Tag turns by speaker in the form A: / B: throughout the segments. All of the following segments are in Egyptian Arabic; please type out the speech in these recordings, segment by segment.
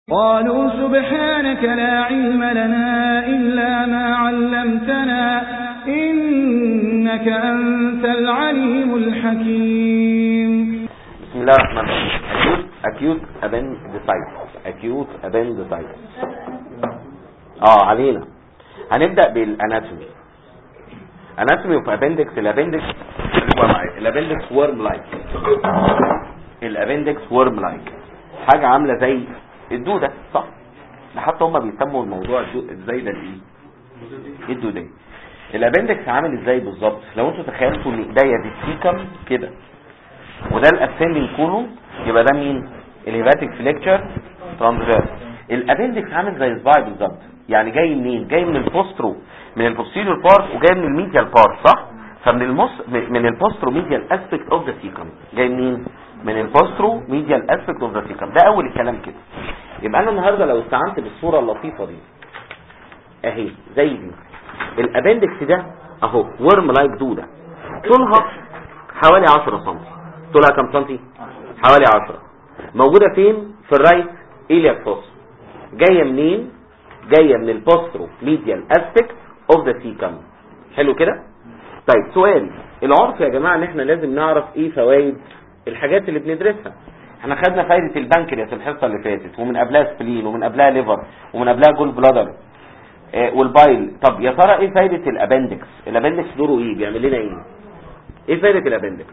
A: قالوا سبحانك لا علم لنا إلا ما علمتنا إنك أنت العليم الحكيم
B: بسم الله الرحمن الرحيم acute acute appendicitis acute appendicitis اه علينا هنبدأ بالاناتومي اناتومي اوف appendix الابندكس هو معايا الابندكس ورم لايك الابندكس ورم لايك حاجة عاملة زي الدودة صح حتى هم بيسموا الموضوع الدو- ازاي ده الايه ايه الدودة الابندكس عامل ازاي بالظبط لو انتوا تخيلتوا ان ايديا دي سيكم كده وده الاسندنج كولوم يبقى ده مين الهيباتيك فليكتشر ترانسفيرس الابندكس عامل زي صباعي بالظبط يعني جاي منين جاي من البوسترو من البوستيريور بارت وجاي من الميديال بارت صح فمن المص من البوسترو ميديال اسبكت اوف ذا سيكم جاي منين من البوسترو ميديال اسبكت اوف ذا سيكم ده اول الكلام كده يبقى انا النهارده لو استعنت بالصوره اللطيفه دي اهي زي دي الابندكس ده اهو ورم لايك دوده طولها حوالي 10 سم طولها كام سنتي حوالي 10 موجوده فين في الرايت ايلياك فوس جايه منين جايه من البوسترو ميديال اسبكت اوف ذا سيكم حلو كده طيب سؤال العرف يا جماعه ان احنا لازم نعرف ايه فوائد الحاجات اللي بندرسها احنا خدنا فايده البنكرياس الحصه اللي فاتت ومن قبلها سبلين ومن قبلها ليفر ومن قبلها جول بلادر آه، والبايل طب يا ترى ايه فايده الابندكس الابندكس دوره ايه بيعمل لنا ايه ايه فايده الابندكس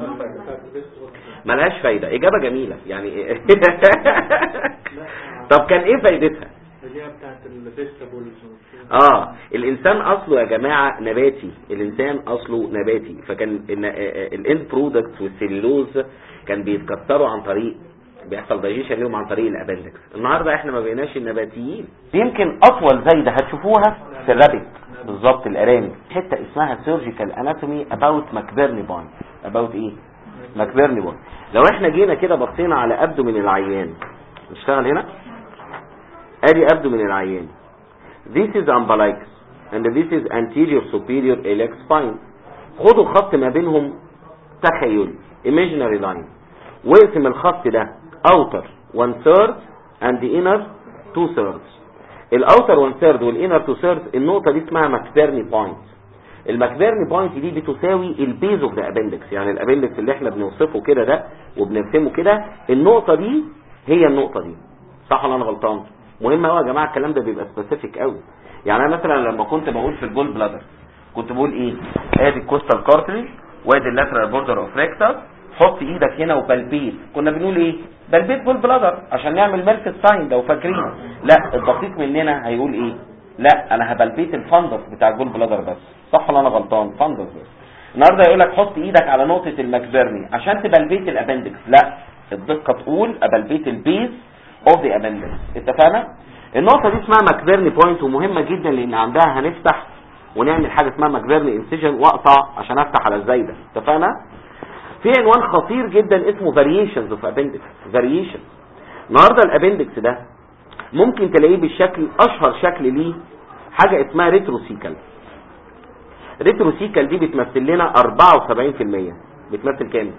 B: ملهاش فايده اجابه جميله يعني طب كان ايه فايدتها
C: اللي هي بتاعت الفيستابولز
B: اه الانسان اصله يا جماعه نباتي الانسان اصله نباتي فكان الاند برودكتس والسيلولوز كان بيتكسروا عن طريق بيحصل دايجيشن ليهم عن طريق الابندكس النهارده احنا ما بقيناش النباتيين يمكن اطول زايده هتشوفوها في الرابت بالظبط الارانب حته اسمها سيرجيكال اناتومي اباوت ماكبيرني بوينت اباوت ايه ماكبيرني بوينت لو احنا جينا كده بصينا على ابدو من العيان نشتغل هنا ادي ابدو من العيان This is umbilicus and this is anterior superior iliac spine خدوا خط ما بينهم تخيلي imaginary line واقسم الخط ده outer one third and the inner two thirds الاوتر one third والinner two thirds النقطة دي اسمها ماكبيرني بوينت الماكبيرني بوينت دي بتساوي البيز اوف ذا ابندكس يعني الابندكس اللي احنا بنوصفه كده ده وبنرسمه كده النقطة دي هي النقطة دي صح ولا انا غلطان مهم قوي يا جماعه الكلام ده بيبقى سبيسيفيك قوي يعني انا مثلا لما كنت بقول في الجول بلادر كنت بقول ايه ادي الكوستال كارتري وادي اللاترال بوردر اوف ريكتس حط ايدك هنا وبلبيت كنا بنقول ايه بلبيت جول بلادر عشان نعمل ميلك ساين لو فاكرين لا الدقيق مننا هيقول ايه لا انا هبلبيت الفندس بتاع الجول بلادر بس صح ولا انا غلطان فندس بس النهارده يقول لك حط ايدك على نقطه المكبرني عشان تبلبيت الابندكس لا الدقه تقول ابلبيت البيز اوف ذا ابندكس اتفقنا النقطه دي اسمها ماكبيرني بوينت ومهمه جدا لان عندها هنفتح ونعمل حاجه اسمها ماكبيرني انسيجن واقطع عشان افتح على الزايده اتفقنا في عنوان خطير جدا اسمه فاريشنز اوف ابندكس فاريشن النهارده الابندكس ده ممكن تلاقيه بالشكل اشهر شكل ليه حاجه اسمها ريتروسيكال ريتروسيكال دي بتمثل لنا 74% بتمثل كام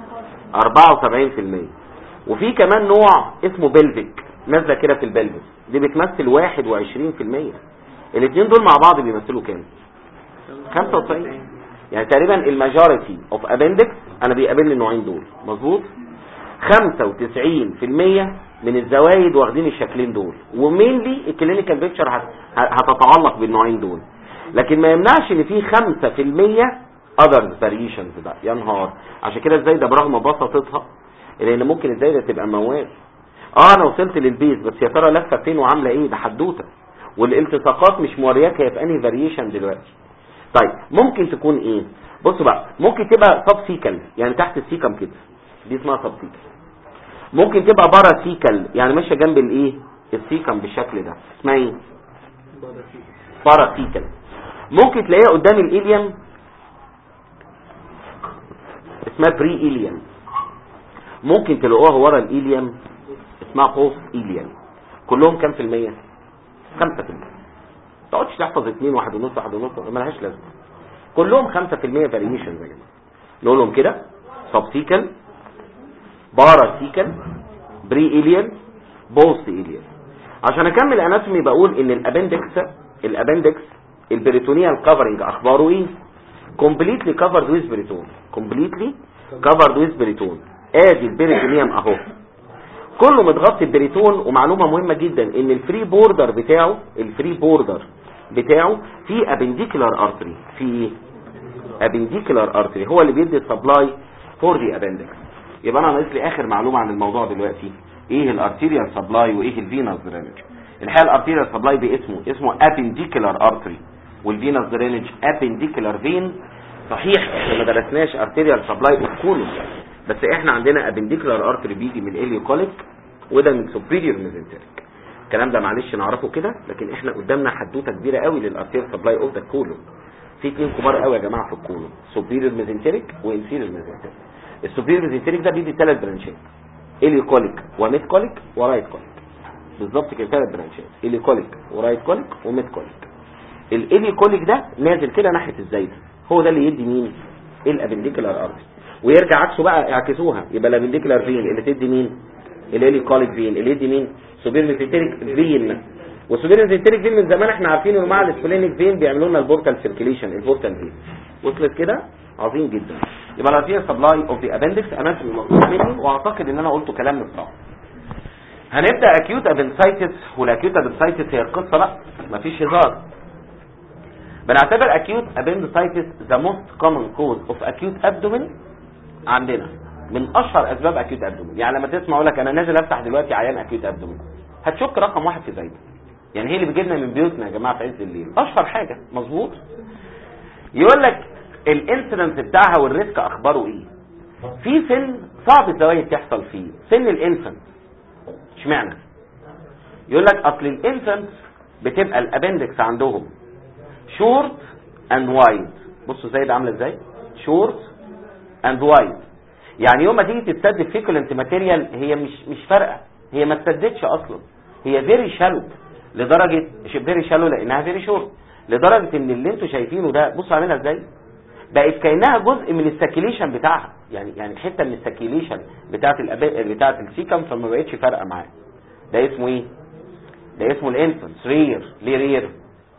B: 74% وفي كمان نوع اسمه بلفيك نازله كده في البلفس دي بتمثل 21% الاثنين دول مع بعض بيمثلوا كام 95 يعني تقريبا الماجوريتي اوف ابندكس انا بيقابلني النوعين دول مظبوط 95% من الزوايد واخدين الشكلين دول ومينلي الكلينيكال بيكتشر هتتعلق بالنوعين دول لكن ما يمنعش ان في 5% اذر فاريشنز بقى يا نهار عشان كده ازاي ده برغم بساطتها لان ممكن ازاي ده تبقى موال اه انا وصلت للبيز بس يا ترى لفه فين وعامله ايه ده حدوته والالتصاقات مش مورياك هي في انهي فاريشن دلوقتي طيب ممكن تكون ايه بصوا بقى ممكن تبقى سب سيكل يعني تحت السيكم كده دي اسمها سب سيكل ممكن تبقى بارا سيكل يعني ماشيه جنب الايه السيكم بالشكل ده اسمها ايه بارا سيكل ممكن تلاقيها قدام الاليم اسمها بري اليم ممكن تلاقوها ورا الإيليم اسمها بوست إيليم كلهم كام في المية خمسة في المية تقعدش تحفظ اتنين واحد ونص واحد ونص ملهاش لازمة كلهم خمسة في المية فاريشن يا جماعة نقول لهم كده سبسيكل باراسيكل بري إيليم بوست ايليال عشان اكمل اناتومي بقول ان الابندكس الابندكس البريتونيال كفرنج اخباره ايه كومبليتلي كفرد ويز بريتون كومبليتلي كفرد ويز بريتون ادي البريتونيوم اهو كله متغطي ببريتون ومعلومه مهمه جدا ان الفري بوردر بتاعه الفري بوردر بتاعه في ابنديكولار ارتري في ابنديكولار ارتري هو اللي بيدي السبلاي فور دي ابندكس يبقى انا ناقص لي اخر معلومه عن الموضوع دلوقتي ايه الارتيريال سبلاي وايه الفينوس درينج الحقيقه الارتيريال سبلاي باسمه اسمه ابنديكولار ارتري والفينوس درينج ابنديكولار فين صحيح احنا ما درسناش ارتيريال سبلاي اوف كولوم بس احنا عندنا ابنديكولار ارتري بيجي من اليوكوليك وده من سوبيريور ميزنتريك الكلام ده معلش نعرفه كده لكن احنا قدامنا حدوته كبيره قوي للارتيريال سبلاي اوف ذا كولوم في اتنين كبار قوي يا جماعه في الكولوم سوبيريور ميزنتريك وانفيريور ميزنتريك السوبيريور ميزنتريك ده بيدي ثلاث برانشات اليوكوليك وميد كوليك ورايت كوليك بالظبط كده ثلاث برانشات اليوكوليك ورايت كوليك وميد كوليك الاليوكوليك ده نازل كده ناحيه الزايده هو ده اللي يدي مين الابنديكولار ارتري ويرجع عكسه بقى اعكسوها يبقى الابنديكولار فين اللي تدي مين الاليوكوليك فين اللي يدي مين سوبيريور ميزنتريك فين والسوبيريور ميزنتريك فين من زمان احنا عارفين انه مع السبلينيك فين بيعملوا لنا البورتال سيركيليشن البورتال فين وصلت كده عظيم جدا يبقى الارتيريال سبلاي اوف ذا ابندكس اناتومي مطلوب مني واعتقد ان انا قلته كلام مش صح هنبدا اكيوت ابنسايتس والاكيوت ابنسايتس هي القصه بقى مفيش هزار بنعتبر acute appendicitis the most common cause of acute abdomen عندنا من اشهر اسباب acute abdomen يعني لما تسمع يقول لك انا نازل افتح دلوقتي عيان acute abdomen هتشك رقم واحد في زايده يعني هي اللي بتجيلنا من بيوتنا يا جماعه في عز الليل اشهر حاجه مظبوط يقول لك الانسيدنت بتاعها والريسك اخباره ايه في سن صعب الزوايد تحصل فيه سن الانفنت اشمعنى يقول لك اصل الانفنت بتبقى الابندكس عندهم شورت اند وايد بصوا ازاي ده عامله ازاي شورت اند وايد يعني يوم ما تيجي تتسد فيكولنت ماتيريال هي مش مش فارقه هي ما اتسدتش اصلا هي فيري شالو لدرجه فيري شالو لانها فيري شورت لدرجه ان اللي انتوا شايفينه ده بصوا عاملها ازاي بقت كانها جزء من السكيليشن بتاعها يعني يعني حته من السكيليشن بتاعت الأب... بتاعت السيكم فما بقتش فارقه معاه ده اسمه ايه ده اسمه الانفنس رير ليه رير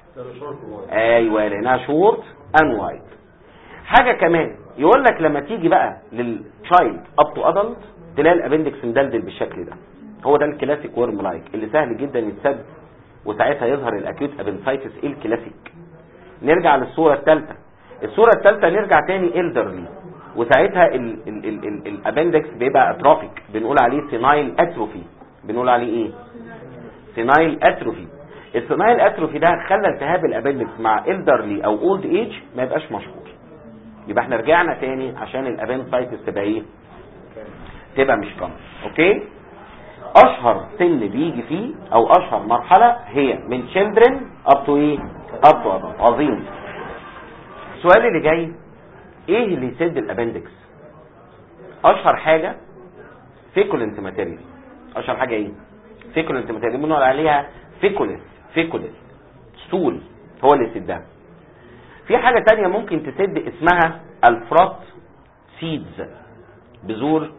B: ايوه لانها شورت ان وايد حاجه كمان يقول لك لما تيجي بقى للتشايلد اب تو ادلت تلاقي الابندكس مدلدل بالشكل ده هو ده الكلاسيك ورم لايك اللي سهل جدا يتسد وساعتها يظهر الاكيوت ابنسايتس الكلاسيك نرجع للصوره الثالثه الصوره الثالثه نرجع تاني الدرلي وساعتها الابندكس بيبقى اتروفيك بنقول عليه سينايل اتروفي بنقول عليه ايه سينايل اتروفي السينايل اتروفي ده خلى التهاب الابندكس مع الدرلي او اولد ايج ما يبقاش مشهور يبقى احنا رجعنا تاني عشان الابندسايتس تبقى ايه تبقى مش كومن اوكي اشهر سن بيجي فيه او اشهر مرحله هي من children up to ايه up to adult عظيم السؤال اللي جاي ايه اللي يسد الابندكس اشهر حاجه فيكولنت ماتيريال اشهر حاجه ايه فيكولنت ماتيريال بنقول عليها فيكولس فيكولس ستول هو اللي يسدها في حاجة تانية ممكن تسد اسمها الفرات سيدز بذور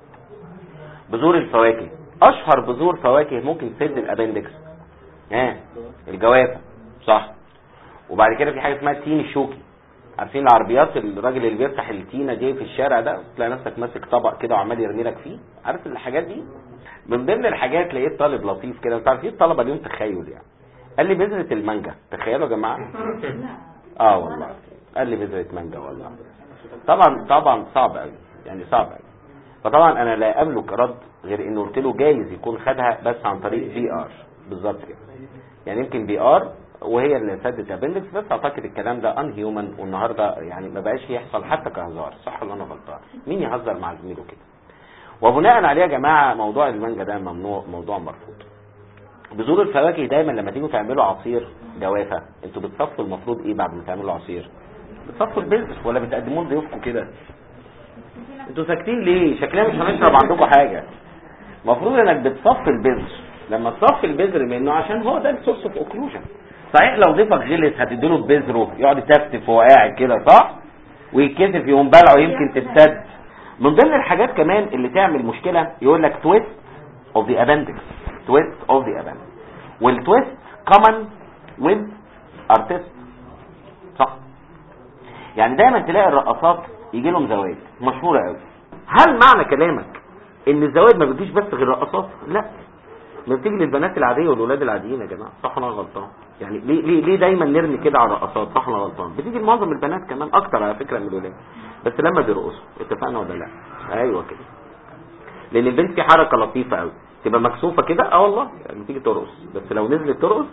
B: بذور الفواكه اشهر بذور فواكه ممكن تسد الابندكس ها الجوافة صح وبعد كده في حاجة اسمها التين الشوكي عارفين العربيات الراجل اللي بيفتح التينة دي في الشارع ده تلاقي نفسك ماسك طبق كده وعمال يرمي لك فيه عارف الحاجات دي من ضمن الحاجات لقيت طالب لطيف كده انتوا عارفين الطلبه اليوم تخيل يعني قال لي بذره المانجا تخيلوا يا جماعه اه والله قال لي بذره مانجا والله طبعا طبعا صعب قوي يعني صعب قوي فطبعا انا لا املك رد غير انه قلت له جايز يكون خدها بس عن طريق بي ار بالظبط كده يعني يمكن بي ار وهي اللي سدت ابندكس بس اعتقد الكلام ده ان هيومن والنهارده يعني ما بقاش يحصل حتى كهزار صح ولا انا غلطان مين يهزر مع زميله كده وبناء عليه يا جماعه موضوع المانجا ده ممنوع موضوع مرفوض بذور الفواكه دايما لما تيجوا تعملوا عصير جوافه انتوا بتصفوا المفروض ايه بعد ما تعملوا عصير بتصفوا البذر ولا بتقدموه لضيوفكم كده انتوا ساكتين ليه شكلنا مش هنشرب عندكم حاجه المفروض انك بتصفي البذر لما تصفي البذر منه عشان هو ده السورس اوف اوكلوجن صحيح لو ضيفك غلس هتديله ببذره يقعد يتفتف وهو قاعد كده صح ويتكسف يقوم بلعه يمكن تتسد من ضمن الحاجات كمان اللي تعمل مشكله يقول لك تويست اوف ذا ابندكس twist of the appendix والتويست common with artist صح يعني دايما تلاقي الرقصات يجي لهم زواج مشهوره قوي هل معنى كلامك ان الزواج ما بيجيش بس غير رقصات لا ما بتيجي للبنات العاديه والولاد العاديين يا جماعه صح ولا أنا غلطان يعني ليه ليه ليه دايما نرمي كده على الرقصات صح ولا أنا غلطان بتيجي لمعظم البنات كمان اكتر على فكره من الولاد بس لما بيرقصوا اتفقنا ولا لا ايوه كده لان البنت في حركه لطيفه قوي تبقى مكسوفه كده اه والله يعني تيجي ترقص بس لو نزلت ترقص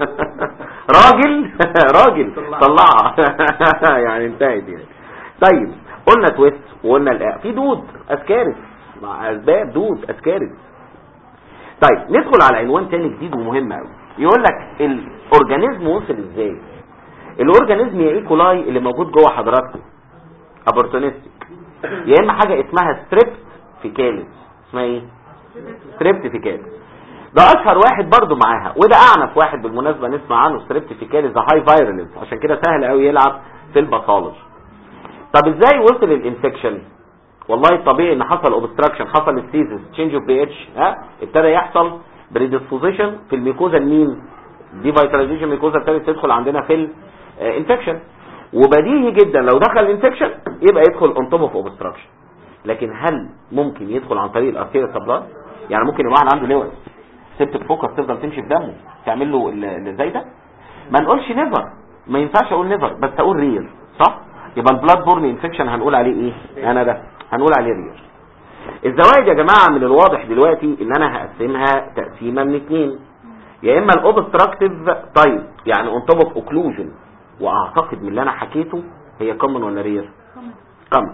B: راجل راجل طلعها يعني انتهت يعني طيب قلنا تويست وقلنا الآ في دود اسكارس مع اسباب دود اسكارس طيب ندخل على عنوان تاني جديد ومهم قوي يقول لك الاورجانيزم وصل ازاي الاورجانيزم يا ايكولاي اللي موجود جوه حضراتكم ابورتونستيك يا اما حاجه اسمها ستريبت فيكاليس اسمها ايه ستريبت فيكاليس ده اشهر واحد برضو معاها وده اعنف واحد بالمناسبه نسمع عنه ستريبت فيكاليس ده هاي فايرلنس عشان كده سهل قوي يلعب في الباثولوجي طب ازاي وصل الانفكشن والله الطبيعي ان حصل اوبستراكشن حصل السيزس تشينج اوف بي اتش ها ابتدى يحصل بريدisposition في الميكوزا المين دي فيتاليزيشن ميكوزا ابتدت تدخل عندنا في الانفكشن وبديهي جدا لو دخل الانفكشن يبقى يدخل اون توب اوف اوبستراكشن لكن هل ممكن يدخل عن طريق الارتيريا سبلاي يعني ممكن يبقى واحد عنده لوز سبتك فوكس تفضل تمشي في دمه تعمل له اللي زي ده ما نقولش نيفر ما ينفعش اقول نيفر بس اقول رير صح يبقى البلاد بورن انفكشن هنقول عليه ايه انا ده هنقول عليه رير الزوائد يا جماعه من الواضح دلوقتي ان انا هقسمها تقسيمه من اتنين يا اما الاوبستراكتيف تايب يعني اون توب اوف اوكلوجن واعتقد من اللي انا حكيته هي كومن ولا رير كومن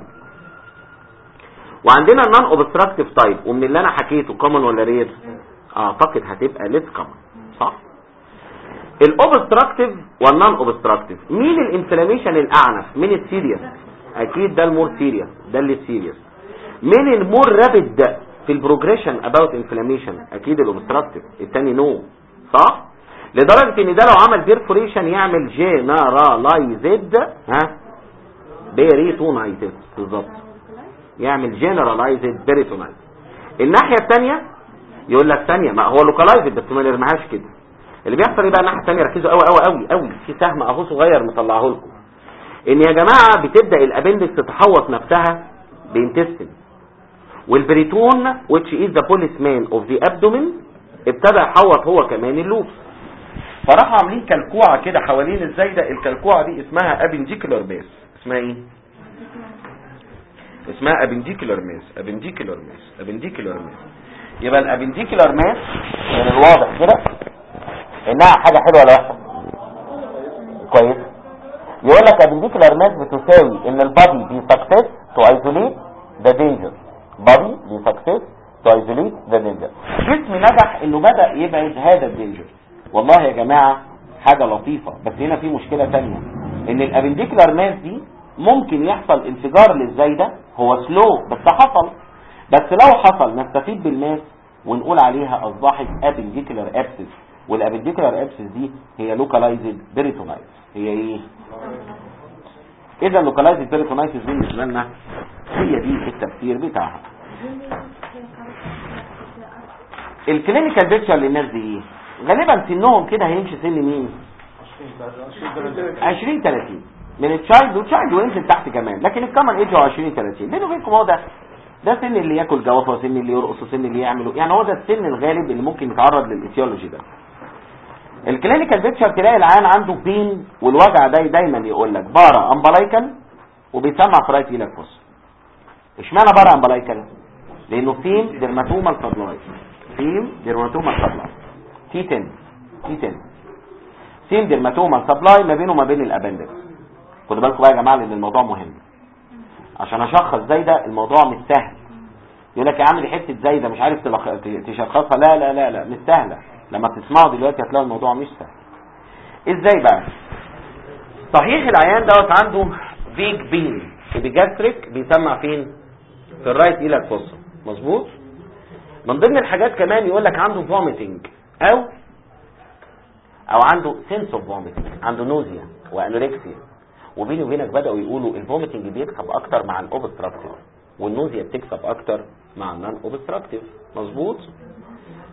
B: وعندنا النون اوبستراكتيف تايب ومن اللي انا حكيته كومن ولا رير اعتقد هتبقى ليس كومن صح الاوبستراكتيف والنون اوبستراكتيف مين الانفلاميشن الاعنف مين السيريس اكيد ده المور سيريس ده اللي سيريس مين المور رابيد في البروجريشن اباوت انفلاميشن اكيد الاوبستراكتيف الثاني نو صح لدرجه ان ده لو عمل بيرفوريشن يعمل جنرالايزد ها بيريتونايتس بالظبط يعمل جنرالايزد بيريتونايتس الناحيه الثانيه يقول لك ثانيه ما هو لوكالايزد بس ما نرميهاش كده اللي بيحصل ايه بقى الناحيه الثانيه ركزوا قوي قوي قوي قوي في سهم اهو صغير مطلعه لكم ان يا جماعه بتبدا الابندكس تتحوط نفسها بانتستين والبريتون which is the policeman of the abdomen ابتدى يحوط هو كمان اللوب فراحوا عاملين كلكوعه كده حوالين الزايده الكلكوعه دي اسمها ابنجيكولار ماس اسمها ايه اسمها ابنجيكولار ماس ابنجيكولار ماس ابنجيكولار ماس يبقى الابنجيكولار ماس من الواضح كده انها حاجه حلوه ولا وحشه كويس يقول لك ابنجيكولار ماس بتساوي ان البادي بيسكسس تو ايزوليت ذا دينجر بادي بيسكسس تو ايزوليت ذا دينجر جسم نجح انه بدا يبعد هذا الدينجر والله يا جماعه حاجه لطيفه بس هنا في مشكله ثانيه ان الابنديكولار ماس دي ممكن يحصل انفجار للزايده هو سلو بس حصل بس لو حصل نستفيد بالماس ونقول عليها اصبحت ابنديكولار ابسس والابنديكولار ابسس دي هي لوكالايزد بيريتونايتس هي ايه اذا لوكالايزد بيريتونايتس بالنسبه لنا هي دي التفسير بتاعها الكلينيكال بيكتشر للناس دي ايه غالبا سنهم كده هيمشي سن مين 20 30 من التشايلد وتشايلد وينزل تحت كمان لكن الكومن ايج هو 20 30 بينه وبينكم هو ده ده سن اللي ياكل جوافه وسن اللي يرقص وسن اللي يعمله يعني هو ده السن الغالب اللي ممكن يتعرض للايتيولوجي ده الكلينيكال بيكتشر تلاقي العيان عنده بين والوجع ده دايما يقول لك بارا امبلايكال وبيسمع فرايت ايلك فوس اشمعنى بارا امبلايكال لانه فين ديرماتوما سبلاي فين ديرماتوما سبلاي تي 10 تي 10 سين ديرماتوما سبلاي ما بينه وما بين الابندكس خدوا بالكم بقى يا جماعه لان الموضوع مهم عشان اشخص زايده الموضوع مش سهل يقول لك يا عم دي حته زايده مش عارف تلخ... تشخصها لا لا لا لا مش سهله لما تسمعوا دلوقتي هتلاقوا الموضوع مش سهل ازاي بقى صحيح العيان دوت عنده فيك بين الجاستريك بيسمع فين في الرايت ايلك فوسا مظبوط من ضمن الحاجات كمان يقول لك عنده فوميتنج او او عنده سنس اوف فوميتنج عنده نوزيا وانوركسيا وبيني وبينك بداوا يقولوا الفوميتنج بيكسب اكتر مع الاوبستراكتيف والنوزيا بتكسب اكتر مع النون اوبستراكتيف مظبوط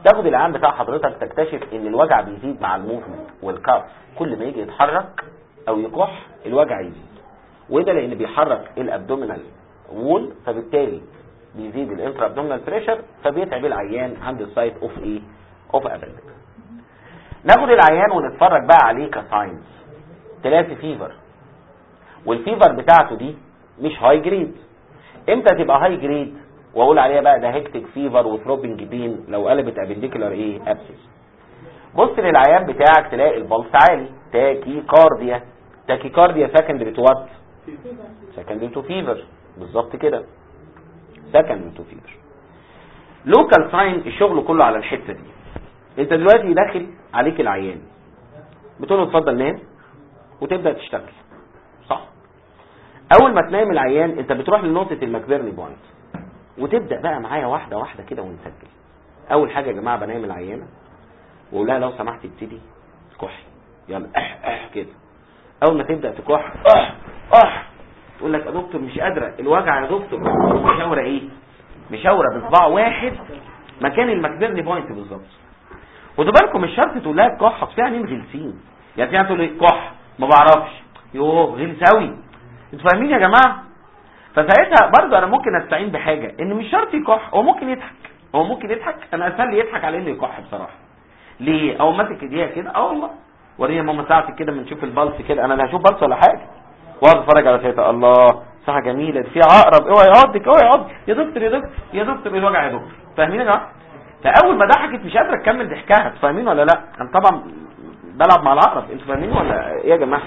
B: تاخد العام بتاع حضرتك تكتشف ان الوجع بيزيد مع الموفمنت والكاف كل ما يجي يتحرك او يكح الوجع يزيد وده لان بيحرك الابدومينال وول فبالتالي بيزيد الانترا ابدومينال بريشر فبيتعب العيان عند السايت اوف ايه اوف ابندكس ناخد العيان ونتفرج بقى عليه كساينز تلاقي فيفر والفيفر بتاعته دي مش هاي جريد امتى تبقى هاي جريد واقول عليها بقى ده هيكتك فيفر وثروبنج بين لو قلبت ابنديكولار ايه ابسس بص للعيان بتاعك تلاقي البلس عالي تاكي كارديا تاكي كارديا سكندري تو وات سكندري تو فيفر بالظبط كده سكندري تو فيفر لوكال ساين الشغل كله على الحته دي انت دلوقتي داخل عليك العيان بتقول له اتفضل نام وتبدا تشتغل صح اول ما تنام العيان انت بتروح لنقطه المكبرني بوينت وتبدا بقى معايا واحده واحده كده ونسجل اول حاجه يا جماعه بنام العيانه واقول لها لو سمحت ابتدي كحي يلا اح اح كده اول ما تبدا تكح اح اح تقول لك يا دكتور مش قادره الوجع يا دكتور مشاوره ايه مشاوره بصباع واحد مكان المكبرني بوينت بالظبط خدوا بالكم مش شرط تقول لها كح اصل في عينين غلسين يعني في عيال تقول لي كح ما بعرفش يوه غلس قوي انتوا فاهمين يا جماعه فساعتها برضه انا ممكن استعين بحاجه ان مش شرط يكح هو ممكن يضحك هو ممكن يضحك انا اسهل لي يضحك على انه يكح بصراحه ليه او ماسك ايديها كده اه والله وريني يا ماما ساعتك كده بنشوف البلس كده انا لا هشوف بلس ولا حاجه واقعد اتفرج على ساعتها الله ساعه جميله دي فيها عقرب اوعى يعضك اوعى يعض يا دكتور يا دكتور يا دكتور الوجع يا دكتور فاهمين يا جماعه فاول ما ضحكت مش قادره تكمل ضحكها فاهمين ولا لا انا طبعا بلعب مع العقرب انتوا فاهمين ولا ايه يا جماعه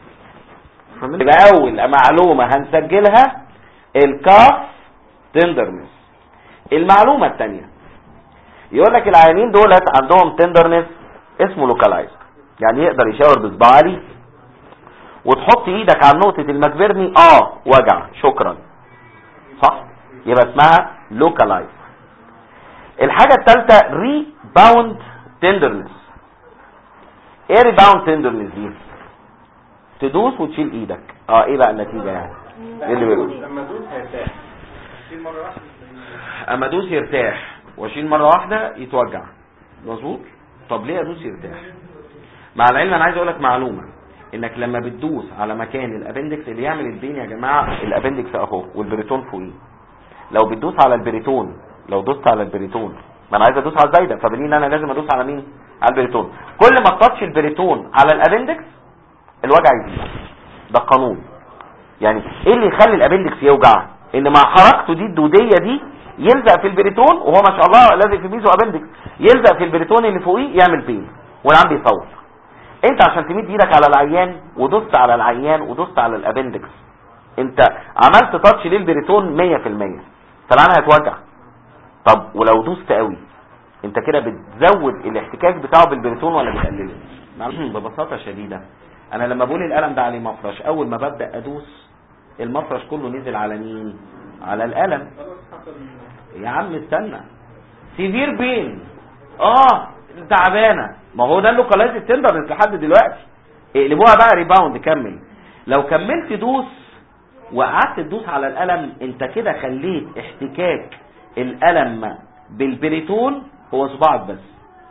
B: يبقى اول معلومه هنسجلها الكاف تندرنس المعلومه الثانيه يقول لك العيانين دولت عندهم تندرنس اسمه لوكالايز يعني يقدر يشاور بصباع عالي وتحط ايدك على نقطة المكبرني اه وجع شكرا صح يبقى اسمها لوكالايز الحاجة الثالثة ريباوند تندرنس ايه ريباوند تندرنس دي تدوس وتشيل ايدك اه ايه بقى النتيجة يعني ايه اللي بيقول
C: لما ادوس هيرتاح شيل مره واحده
B: اما ادوس يرتاح واشيل مره واحده يتوجع مظبوط طب ليه ادوس يرتاح مع العلم انا عايز اقول لك معلومه انك لما بتدوس على مكان الابندكس اللي يعمل البين يا جماعه الابندكس اهو والبريتون فوقيه لو بتدوس على البريتون لو دوست على البريتون ما انا عايز ادوس على الزايده فبني ان انا لازم ادوس على مين على البريتون كل ما تاتش البريتون على الابندكس الوجع يزيد ده قانون يعني ايه اللي يخلي الابندكس يوجع ان مع حركته دي الدوديه دي يلزق في البريتون وهو ما شاء الله لازق في ميزو ابندكس يلزق في البريتون اللي فوقيه يعمل بين والعام بيصوت انت عشان تمد ايدك على العيان ودوست على العيان ودوست على الابندكس انت عملت تاتش للبريتون 100% فالعيان هيتوجع طب ولو دوست قوي انت كده بتزود الاحتكاك بتاعه بالبريتون ولا بتقلله معلش ببساطه شديده انا لما بقول القلم ده عليه مفرش اول ما ببدا ادوس المفرش كله نزل على مين على القلم يا عم استنى سيفير بين اه تعبانه ما هو ده اللوكالايز التندرنس لحد دلوقتي اقلبوها بقى ريباوند كمل لو كملت دوس وقعدت تدوس على القلم انت كده خليت احتكاك القلم بالبريتون هو صباعك بس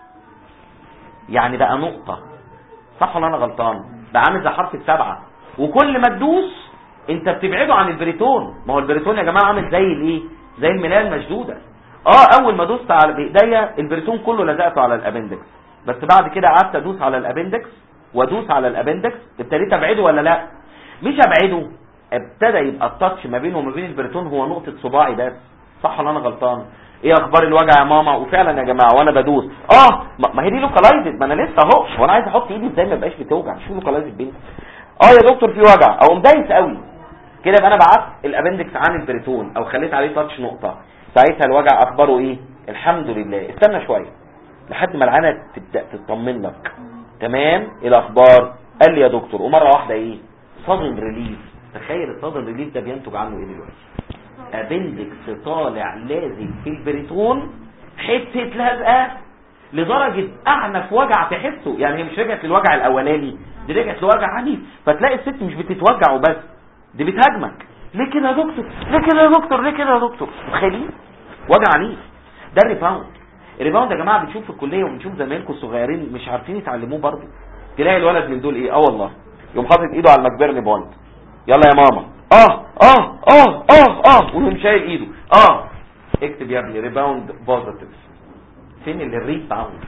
B: يعني بقى نقطة صح ولا انا غلطان بقى عامل زي حرف السبعة وكل ما تدوس انت بتبعده عن البريتون ما هو البريتون يا جماعة عامل زي الايه زي الملاية المشدودة اه اول ما دوست على بايديا البريتون كله لزقته على الابندكس بس بعد كده قعدت ادوس على الابندكس وادوس على الابندكس ابتديت ابعده ولا لا مش ابعده ابتدى يبقى التاتش ما بينه وما بين البريتون هو نقطة صباعي بس صح ولا انا غلطان ايه اخبار الوجع يا ماما وفعلا يا جماعه وانا بدوس اه ما- ما هي دي لوكالايزد ما انا لسه اهو وانا عايز احط ايدي ازاي ما يبقاش بتوجع شو لوكالايزد بين اه يا دكتور في وجع او مدايس قوي كده يبقى انا بعت الابندكس عن البريتون او خليت عليه تاتش نقطه ساعتها الوجع اخباره ايه الحمد لله استنى شويه لحد ما العانه تبدا تطمن لك تمام ايه الاخبار قال لي يا دكتور ومره واحده ايه صدن ريليف تخيل الصدن ريليف ده بينتج عنه ايه دلوقتي ابندكس طالع لازق في البريتون حته لازقه لدرجه اعنف وجع تحسه يعني هي مش رجعت للوجع الاولاني دي رجعت لوجع عنيف فتلاقي الست مش بتتوجع وبس دي بتهاجمك ليه كده يا دكتور ليه كده يا دكتور ليه كده يا دكتور متخيلين وجع عنيف ده الريباوند الريباوند يا جماعه بنشوف في الكليه وبنشوف زمايلكم الصغيرين مش عارفين يتعلموه برضه تلاقي الولد من دول ايه اه والله يقوم حاطط ايده على المكبرني بوينت يلا يا ماما اه اه اه اه اه ويقوم شايل ايده اه اكتب يا ابني ريباوند بوزيتيف فين اللي ريباوند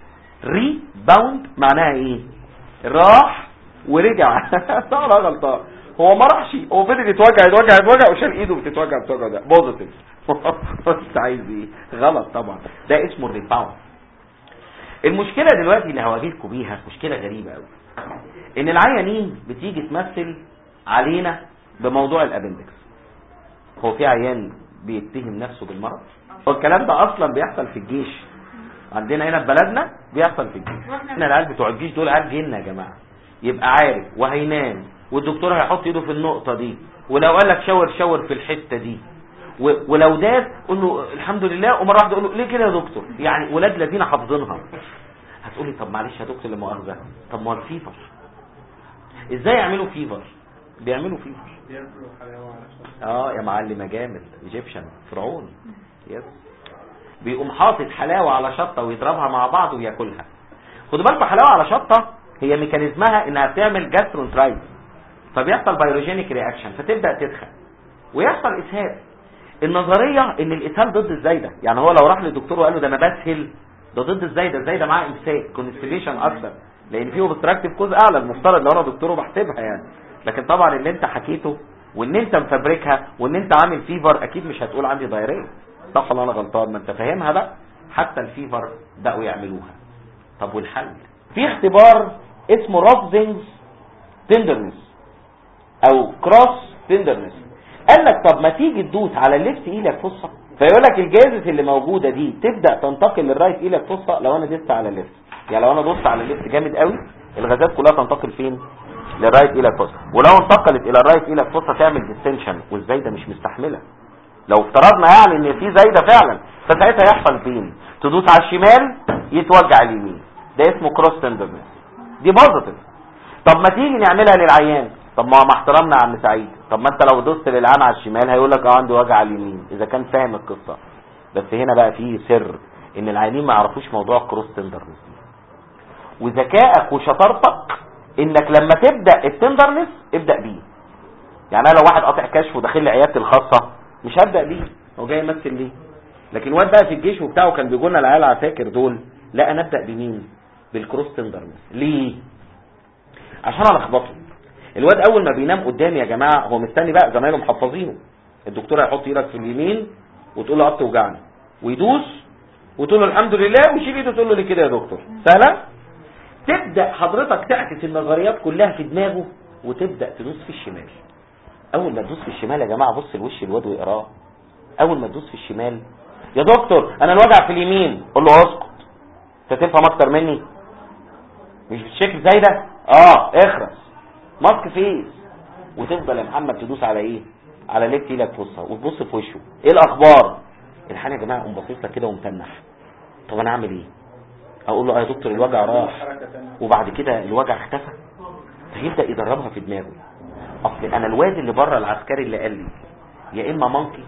B: ريباوند معناها ايه راح ورجع صح ولا غلطان هو ما راحش هو فضل يتوجع يتوجع يتوجع وشال ايده بتتوجع بتوجع ده بوزيتيف انت عايز ايه غلط طبعا ده اسمه الريباوند المشكله دلوقتي اللي هواجهكم بيها مشكله غريبه قوي ان العيانين بتيجي تمثل علينا بموضوع الابندكس هو في عيان بيتهم نفسه بالمرض هو الكلام ده اصلا بيحصل في الجيش عندنا هنا في بلدنا بيحصل في الجيش احنا العيال بتوع الجيش دول عيال جن يا جماعه يبقى عارف وهينام والدكتور هيحط ايده في النقطه دي ولو قال لك شاور شاور في الحته دي و- ولو داس قول له الحمد لله ومره واحده قول له ليه كده يا دكتور يعني ولاد الذين حافظينها هتقولي طب معلش يا دكتور لمؤاخذه طب ما هو الفيفر ازاي يعملوا فيفر بيعملوا فيفر
C: بياكلوا حلاوه على شرط
B: اه يا معلم جامد ايجيبشن فرعون يس بيقوم حاطط حلاوه على شطه ويضربها مع بعض وياكلها خدوا بالكم حلاوه على شطه هي ميكانيزمها انها بتعمل جاسترونترايت فبيحصل بايروجينيك رياكشن فتبدا تدخن ويحصل اسهال النظريه ان الاسهال ضد الزايده يعني هو لو راح للدكتور وقال له ده انا بسهل ده ضد الزايده الزايده معاه امساك كونستيبيشن اكتر لان فيه اوبستراكتيف كوز اعلى المفترض لو انا دكتور وبحسبها يعني لكن طبعا اللي انت حكيته وان انت مفبركها وان انت عامل فيفر اكيد مش هتقول عندي دايريه صح ولا انا غلطان ما انت فاهمها بقى حتى الفيفر بقوا يعملوها طب والحل في اختبار اسمه روبزنجز تندرنس او كروس تندرنس قال لك طب ما تيجي تدوس على الليفت ايلك فصه فيقول لك الجازة اللي موجوده دي تبدا تنتقل للرايت ايلك فصه لو انا دست على الليفت يعني لو انا دوست على الليفت جامد قوي الغازات كلها تنتقل فين للرايت ايلك فصه ولو انتقلت الى الرايت ايلك فصه تعمل ديستنشن والزايده مش مستحمله لو افترضنا يعني ان في زايده فعلا فساعتها يحصل فين تدوس على الشمال يتوجع اليمين ده اسمه كروس تندرنس دي بوزيتيف طب ما تيجي نعملها للعيان طب ما هو مع احترامنا يا عم سعيد طب ما انت لو دوست للعيان على الشمال هيقول لك اه عندي وجع على اليمين اذا كان فاهم القصه بس هنا بقى في سر ان العيانين ما يعرفوش موضوع الكروس تندرنس دي وذكائك وشطارتك انك لما تبدا التندرنس ابدا بيه يعني انا لو واحد قاطع كشف وداخل لي عيادتي الخاصه مش هبدا بيه هو جاي يمثل ليه لكن واد بقى في الجيش وبتاعه كان بيجوا لنا العيال عساكر دول لا انا ابدا بمين بالكروس تندرنس ليه عشان الخبطه الواد اول ما بينام قدامي يا جماعه هو مستني بقى زمايله محفظينه الدكتور هيحط ايدك في اليمين وتقول له قط توجعني ويدوس وتقول له الحمد لله ويشيل ايده تقول له ليه كده يا دكتور سهله تبدا حضرتك تعكس النظريات كلها في دماغه وتبدا تدوس في الشمال اول ما تدوس في الشمال يا جماعه بص لوش الواد ويقراه اول ما تدوس في الشمال يا دكتور انا الوجع في اليمين قول له اسكت انت تفهم اكتر مني مش بتشكل زي ده اه اخرس ماسك فيس وتفضل يا محمد تدوس على ايه على ليفت ايدك فصها وتبص في وشه ايه الاخبار الحال يا جماعه قوم باصص لك كده ومتنح طب انا اعمل ايه اقول له اه يا دكتور الوجع راح
C: حركه ثانيه
B: وبعد كده الوجع اختفى فيبدا يدربها في دماغه اصل انا الواد اللي بره العسكري اللي قال لي يا اما مانكي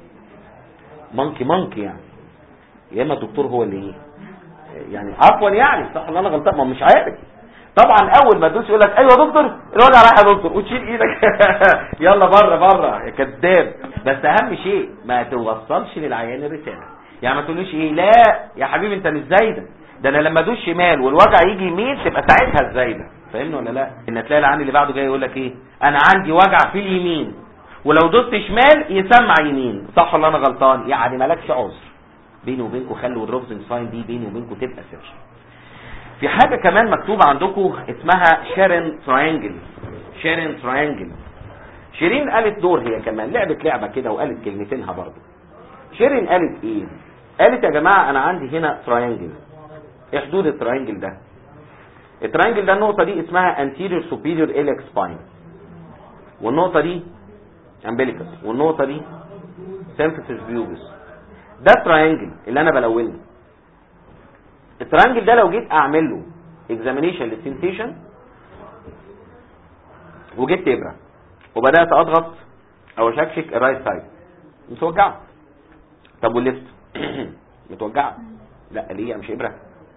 B: مانكي مانكي يعني يا اما الدكتور هو اللي ايه يعني عفوا يعني صح ولا انا غلطان ما هو مش عارف طبعا اول ما تدوس يقول لك ايوه يا دكتور الوجع رايح يا دكتور وتشيل ايدك يلا بره بره يا كذاب بس اهم شيء ما توصلش للعيان الرساله يعني ما تقولوش ايه لا يا حبيبي انت مش زايده ده انا لما ادوس شمال والوجع يجي يمين تبقى ساعتها الزايده فاهمني ولا لا ان تلاقي العيان اللي بعده جاي يقول لك ايه انا عندي وجع في اليمين ولو دوست شمال يسمع يمين صح ولا انا غلطان يعني مالكش عذر بيني وبينكم خلوا الروبزن ساين دي بيني وبينكم تبقى سر في حاجة كمان مكتوبة عندكم اسمها شيرين تراينجل شيرين تراينجل شيرين قالت دور هي كمان لعبت لعبة كده وقالت كلمتينها برضو شيرين قالت ايه قالت يا جماعة انا عندي هنا تراينجل ايه حدود التراينجل ده التراينجل ده النقطة دي اسمها anterior superior iliac spine والنقطة دي umbilicus والنقطة دي symphysis pubis ده التراينجل اللي انا بلونه الترانجل ده لو جيت اعمل له اكزامينيشن للسنسيشن وجبت ابره وبدات اضغط او اشكشك الرايت سايد متوجعه طب والليفت متوجعه لا ليه مش ابره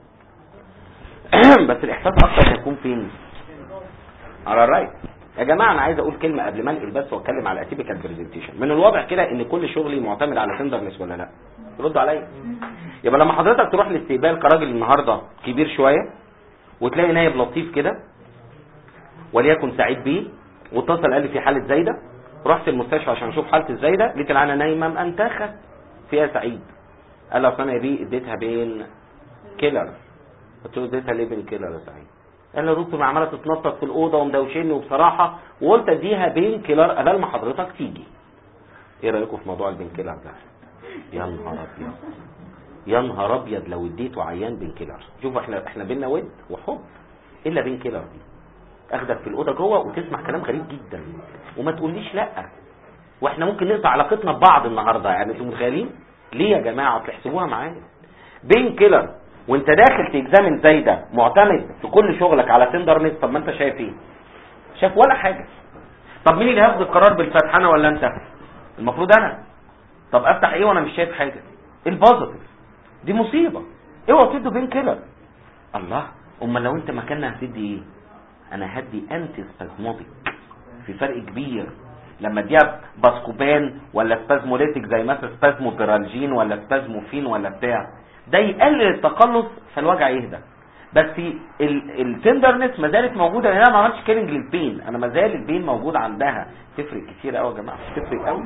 B: بس الاحساس اكتر هيكون فين على الرايت يا جماعه انا عايز اقول كلمه قبل ما انقل بس واتكلم على اتيبيكال برزنتيشن من الواضح كده ان كل شغلي معتمد على تندرنس ولا لا ردوا عليا يبقى لما حضرتك تروح الاستقبال كراجل النهارده كبير شويه وتلاقي نايب لطيف كده وليكن سعيد بيه واتصل قال لي في حاله زايده رحت المستشفى عشان اشوف حاله الزايده لقيت العينه نايمه مأنتخه فيها سعيد قال لي اصل انا يا بيه اديتها بين كيلر قلت له اديتها ليه بين كيلر يا سعيد قال لي يا دكتور عماله تتنطط في الاوضه ومدوشني وبصراحه وقلت اديها بين كيلر قبل ما حضرتك تيجي ايه رايكم في موضوع البين كيلر ده يا نهار ابيض يا نهار ابيض لو اديته عيان بين كيلر شوف احنا احنا بينا ود وحب الا بين كيلر دي اخدك في الاوضه جوه وتسمع كلام غريب جدا وما تقوليش لا واحنا ممكن نقطع علاقتنا ببعض النهارده يعني انتوا متخيلين ليه يا جماعه تحسبوها معايا بين كيلر وانت داخل تكزامن زي ده معتمد في كل شغلك على تندرنس طب ما انت شايف ايه شايف ولا حاجه طب مين اللي هياخد القرار بالفتح انا ولا انت المفروض انا طب افتح ايه وانا مش شايف حاجه ايه البوزيتيف دي مصيبه اوعى تدوا بين كيلر الله امال لو انت مكاننا هتدي ايه انا هدي انتي سبازموديك في فرق كبير لما اديها باسكوبان ولا سبازموليتك زي مثلا سبازموبيرالجين ولا سبازموفين ولا بتاع ده يقلل التقلص فالوجع يهدى بس التندرنس ما زالت موجوده لان انا ما عملتش كيلنج للبين انا ما زال البين موجود عندها تفرق كتير قوي يا جماعه تفرق قوي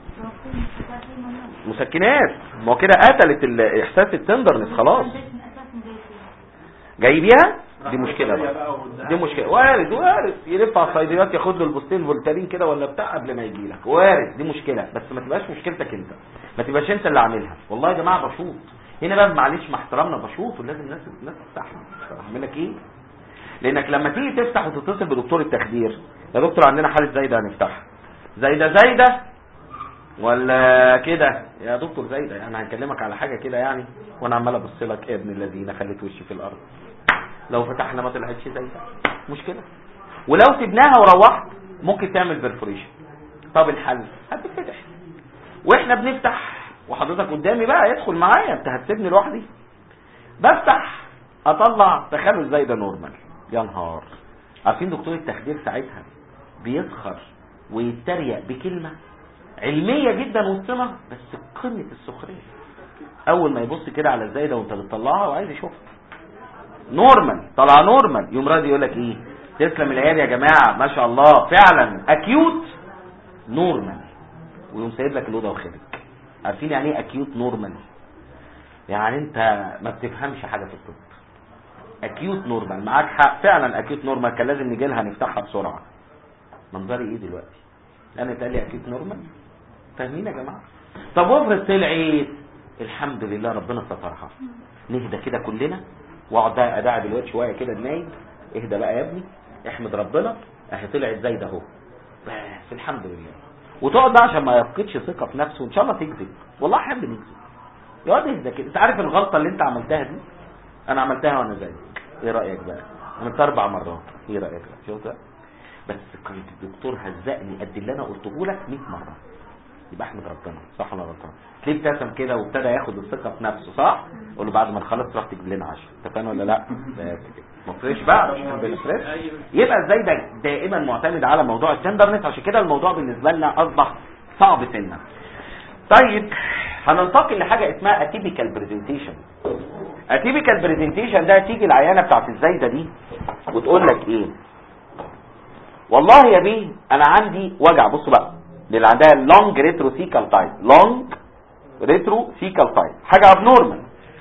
B: مسكنات ما هو كده قتلت ال- احساس التندرنس خلاص جاي بيها دي مشكله بقى دي مشكله وارد وارد يلف على الصيدليات ياخد له البوستين فولتارين كده ولا بتاع قبل ما يجي لك وارد دي مشكله بس ما تبقاش مشكلتك انت ما تبقاش انت اللي عاملها والله يا جماعه بشوط هنا بقى معلش مع احترامنا بشوط ولازم الناس الناس تستحمل اعمل لك ايه لانك لما تيجي تفتح وتتصل بدكتور التخدير يا دكتور عندنا حاله زايده هنفتحها زايده زايده ولا كده يا دكتور زايده يعني هنكلمك على حاجه كده يعني وانا عمال ابص لك يا ابن الذين خليت وشي في الارض لو فتحنا ما طلعتش زايده مشكله ولو سبناها وروحت ممكن تعمل برفوريشن طب الحل هتتفتح واحنا بنفتح وحضرتك قدامي بقى يدخل معايا انت هتسيبني لوحدي بفتح اطلع تخلل زي ده نورمال يا نهار عارفين دكتور التخدير ساعتها بيسخر ويتريق بكلمه علميه جدا وسطنا بس قمه السخريه اول ما يبص كده على الزايده وانت بتطلعها وعايز يشوفها نورمال طلع نورمال يوم راضي يقول لك ايه تسلم العيال يا جماعه ما شاء الله فعلا اكيوت نورمال ويقوم سايب لك الاوضه وخارج عارفين يعني ايه اكيوت نورمال يعني انت ما بتفهمش حاجه في الطب اكيوت نورمال معاك حق فعلا اكيوت نورمال كان لازم نيجي لها نفتحها بسرعه منظري ايه دلوقتي انا اتقال لي اكيوت نورمال فاهمين يا جماعه طب وافرض طلعت الحمد لله ربنا سترها نهدى كده كلنا واقعد بقى ادعي دلوقتي شويه كده نايم اهدى بقى يا ابني احمد ربنا اهي طلعت زي ده اهو بس الحمد لله وتقعد بقى عشان ما يفقدش ثقه في نفسه وان شاء الله تكذب والله احنا بنكذب يقعد يهدى كده انت عارف الغلطه اللي انت عملتها دي انا عملتها وانا زيك ايه رايك بقى عملتها اربع مرات ايه رايك بقى شفت بقى؟ بس كان الدكتور هزقني قد اللي انا قلته لك 100 مره يبقى احمد ربنا صح ولا غلطان تلاقيه ابتسم كده وابتدى ياخد الثقه في نفسه صح قول له بعد ما نخلص تروح تجيب لنا عشاء اتفقنا ولا لا بس كده ما فريش بقى مش كان بالفريش يبقى ازاي ده دائما معتمد على موضوع التندرنس عشان كده الموضوع بالنسبه لنا اصبح صعب سنه طيب هننتقل لحاجه اسمها اتيبيكال برزنتيشن اتيبيكال برزنتيشن ده تيجي العيانه بتاعت الزايده دي وتقول لك ايه والله يا بيه انا عندي وجع بصوا بقى اللي عندها لونج ريتروسيكال تايب لونج ريتروسيكال تايب حاجه ابنورمال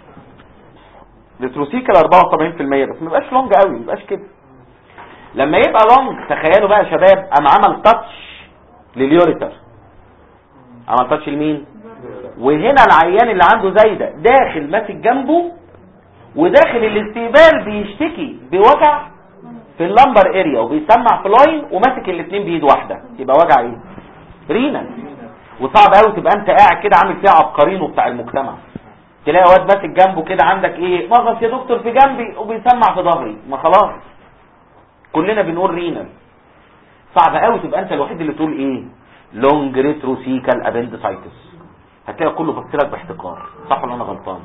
B: ريتروسيكال 74% بس ما يبقاش لونج قوي ما يبقاش كده لما يبقى لونج تخيلوا بقى يا شباب قام عمل تاتش لليوريتر عمل تاتش لمين وهنا العيان اللي عنده زايده داخل ماسك جنبه وداخل الاستقبال بيشتكي بوجع في اللمبر اريا وبيسمع في لاين وماسك الاثنين بايد واحده يبقى وجع ايه رينا وصعب قوي تبقى انت قاعد كده عامل فيها عبقرينه بتاع المجتمع تلاقي واد ماسك جنبه كده عندك ايه مغص يا دكتور في جنبي وبيسمع في ظهري ما خلاص كلنا بنقول رينال صعب قوي تبقى انت الوحيد اللي تقول ايه لونج ريتروسيكال ابندسايتس هتلاقي كله بص لك باحتقار صح ولا انا غلطان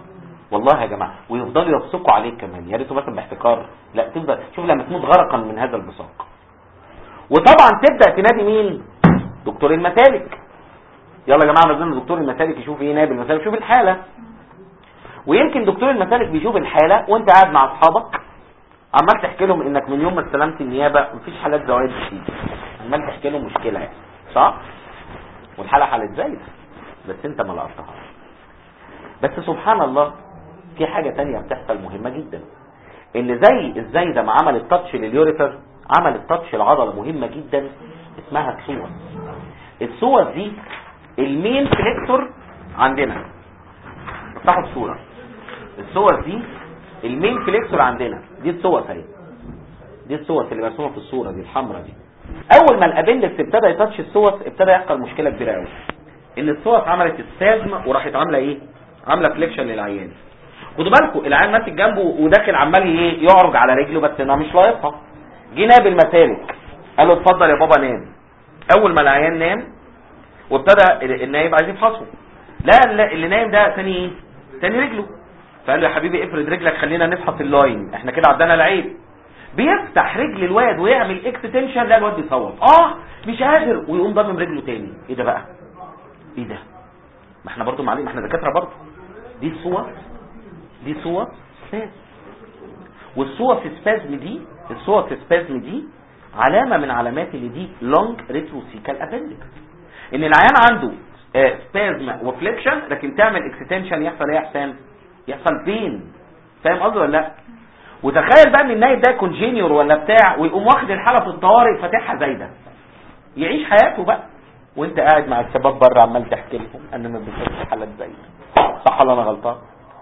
B: والله يا جماعه ويفضلوا يبصقوا عليك كمان يا ريته مثلا باحتكار لا تفضل شوف لما تموت غرقا من هذا البصاق وطبعا تبدا تنادي مين دكتور المسالك يلا يا جماعه نزلنا دكتور المسالك يشوف ايه نائب المسالك يشوف الحاله ويمكن دكتور المسالك بيشوف الحاله وانت قاعد مع اصحابك عمال تحكي لهم انك من يوم ما استلمت النيابه مفيش حالات زوايد كتير عمال تحكي لهم مشكله يعني صح والحاله حاله زايده بس انت ما لقطتهاش بس سبحان الله في حاجه تانية بتحصل مهمه جدا ان زي الزايده ما عملت تاتش لليوريثر عملت تاتش العضله مهمه جدا اسمها السوس السوس دي المين فليكتور عندنا افتحوا الصوره السوس دي المين فليكسور عندنا دي السوس اهي دي السوس اللي مرسومه في الصوره دي الحمراء دي اول ما الابندكس ابتدى يتاتش السوس ابتدى يحصل مشكله كبيره قوي ان السوس عملت السازم وراحت عامله ايه عامله فليكشن للعيان خدوا بالكم العيان ماسك جنبه وداخل عمال ايه يعرج على رجله بس انا مش لايقها جه نائب المسالك قال له اتفضل يا بابا نام اول ما العيان نام وابتدى النايب عايز يفحصه لا اللي نايم ده تاني ايه تاني رجله فقال له يا حبيبي افرد رجلك خلينا نفحص اللاين احنا كده عدنا العيب بيفتح رجل الواد ويعمل اكستنشن لا الواد بيصوت اه مش قادر ويقوم ضمم رجله تاني ايه ده بقى ايه ده ما احنا برضو معلم ما احنا دكاتره برضو دي صور دي صور سباز والصور في سبازم دي الصور في سبازم دي علامة من علامات اللي دي لونج ريتروسيكال ابندكس ان العيان عنده سبازم وفليكشن لكن تعمل اكستنشن يحصل ايه يا حسام يحصل بين فاهم قصدي ولا لا وتخيل بقى ان النايب ده يكون جينيور ولا بتاع ويقوم واخد الحاله في الطوارئ فاتحها زايده يعيش حياته بقى وانت قاعد مع الشباب بره عمال تحكي لهم انا ما بشوفش حالات زايده صح ولا انا غلطان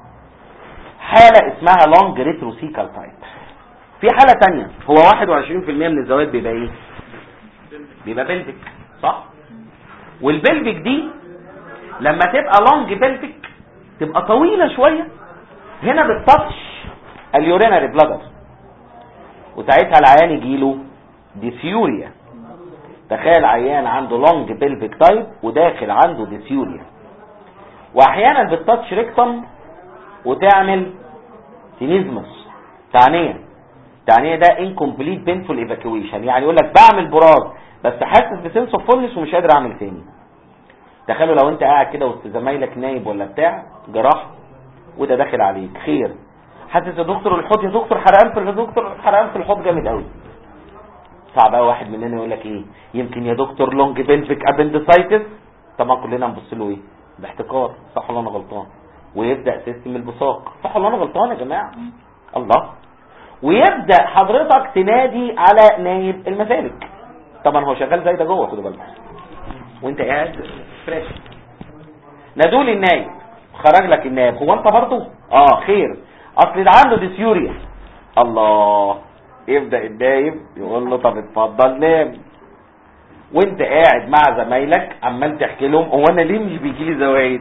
B: حاله اسمها لونج ريتروسيكال تايب في حاله تانية هو 21% من الزواج بيبقى ايه بيبقى بلفيك صح والبلفيك دي لما تبقى لونج بلفيك تبقى طويلة شوية هنا بالتاتش اليورينري بلادر وساعتها العيان يجيله ديسيوريا تخيل عيان عنده لونج بلفيك تايب وداخل عنده ديسيوريا واحيانا بالتاتش ريكتم وتعمل سينيزمس تعنيه تعنيه ده انكمبليت بينفول ايفاكويشن يعني يقول لك بعمل براز بس حاسس بسنس اوف فولنس ومش قادر اعمل تاني تخيلوا لو انت قاعد كده وسط زمايلك نايب ولا بتاع جراح وده داخل عليك خير حاسس يا دكتور الحوض يا دكتور حرقان في يا دكتور حرقان في الحوض جامد قوي صعب قوي واحد مننا يقول لك ايه يمكن يا دكتور لونج بلفيك ابندسايتس طبعا كلنا نبص له ايه ده احتكار صح ولا انا غلطان ويبدا سيستم البصاق صح ولا انا غلطان يا جماعه الله ويبدا حضرتك تنادي على نايب المسالك طبعا هو شغال زي ده جوه خدوا بالكم وانت قاعد فريش نادوا لي النايب خرج لك النايب هو انت برضه اه خير اصل ده عنده ديسيوريا الله يبدا النايب يقول له طب اتفضل نام وانت قاعد مع زمايلك عمال تحكي لهم هو انا ليه مش بيجي لي زوايد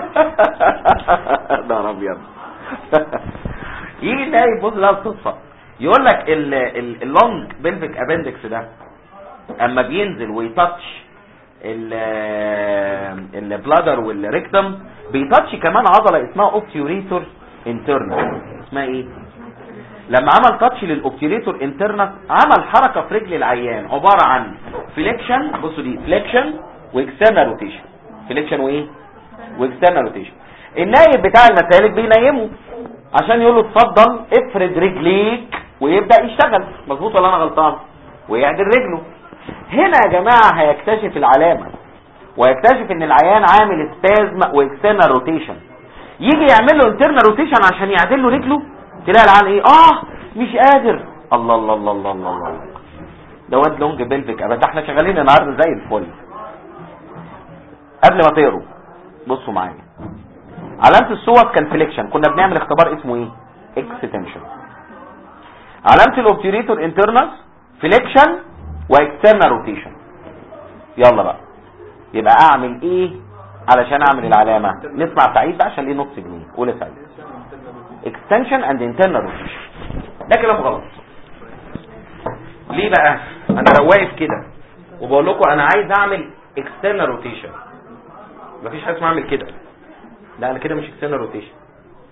B: ده ابيض يجي النايب بص لها الصدفه يقول لك اللونج بلفيك ابندكس ده اما بينزل ويتاتش البلادر والريكتم بيتاتش كمان عضله اسمها اوبتيوريتور انترنال اسمها ايه لما عمل تاتش للاوبتيوريتور انترنال عمل حركه في رجل العيان عباره عن فليكشن بصوا دي فليكشن واكسترنال روتيشن فليكشن وايه واكسترنال روتيشن النايب بتاع المسالك بينيمه عشان يقول له اتفضل افرد رجليك ويبدا يشتغل مظبوط ولا انا غلطان ويعدل رجله هنا يا جماعه هيكتشف العلامه ويكتشف ان العيان عامل سبازم واكسترنال روتيشن يجي يعمل له انترنال روتيشن عشان يعدل له رجله تلاقي العيان ايه اه مش قادر الله الله الله الله الله, الله. ده واد لونج بلفيك ابدا ده احنا شغالين النهارده زي الفل قبل ما تقروا بصوا معايا علامه الصوت كان فليكشن كنا بنعمل اختبار اسمه ايه اكستنشن علامه الاوبتيريتور انترنال فليكشن واكسترنال روتيشن يلا بقى يبقى اعمل ايه علشان اعمل العلامه نسمع سعيد بقى عشان ليه نص جنيه قول يا سعيد extension and internal rotation ده كلام غلط ليه بقى انا لو واقف كده وبقول لكم انا عايز اعمل external rotation مفيش حاجه اسمها اعمل كده لا انا كده مش external rotation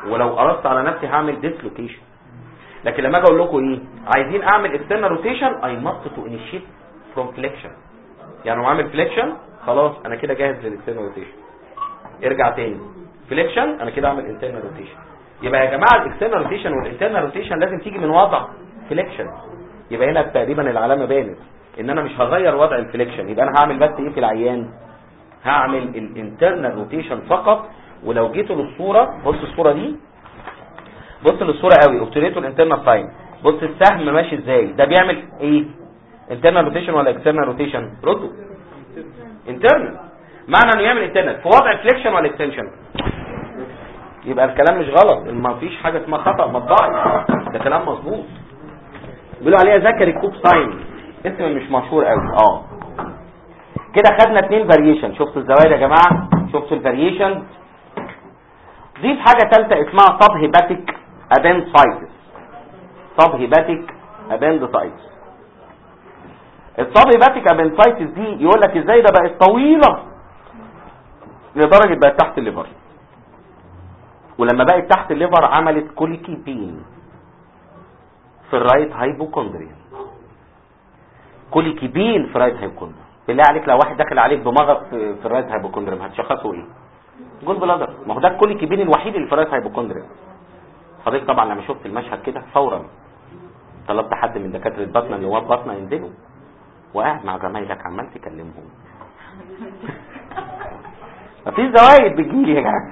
B: ولو قرصت على نفسي هعمل ديسلوكيشن لكن لما اجي اقول لكم ايه عايزين اعمل اكسترنال روتيشن اي ماست تو انيشيت فروم فليكشن يعني لو عامل فليكشن خلاص انا كده جاهز للاكسترنال روتيشن ارجع تاني فليكشن انا كده اعمل انترنال روتيشن يبقى يا جماعه الاكسترنال روتيشن والانترنال روتيشن لازم تيجي من وضع فليكشن يبقى هنا تقريبا العلامه بانت ان انا مش هغير وضع الفليكشن يبقى انا هعمل بس ايه في العيان هعمل الانترنال روتيشن فقط ولو جيتوا للصوره بص الصوره دي بص للصوره قوي اوبتوريتور الانترنال ساين بص السهم ماشي ازاي ده بيعمل ايه انترنال روتيشن ولا اكسترنال روتيشن ردوا انترنال معنى انه يعمل انترنال في وضع فليكشن ولا اكستنشن يبقى الكلام مش غلط ما فيش حاجه اسمها خطا مطبعي ده كلام مظبوط بيقولوا عليها ذكري كوب ساين اسم مش مشهور قوي اه كده خدنا اتنين فاريشن شفتوا الزوايا يا جماعه شفتوا الفاريشن ضيف حاجه ثالثه اسمها سب هيباتيك ابندسايتس سب هيباتيك ابندسايتس السب هيباتيك ابندسايتس دي يقول لك ازاي ده بقت طويله لدرجه بقت تحت الليفر ولما بقت تحت الليفر عملت كوليكيبين في الرايت هايبوكوندريا كوليكيبين في الرايت هايبوكوندريا بالله عليك لو واحد دخل عليك بمغص في في الرايت هايبوكوندريا هتشخصه ايه جول بلادر ما هو ده الكوليكيبين الوحيد اللي في الرايت هايبوكوندريا حضرتك طبعا لما شفت المشهد كده فورا طلبت حد من دكاتره البطنه اللي هو البطنه ينزلوا وقاعد مع زمايلك عمال تكلمهم مفيش زوايد بتجيلي يا جماعه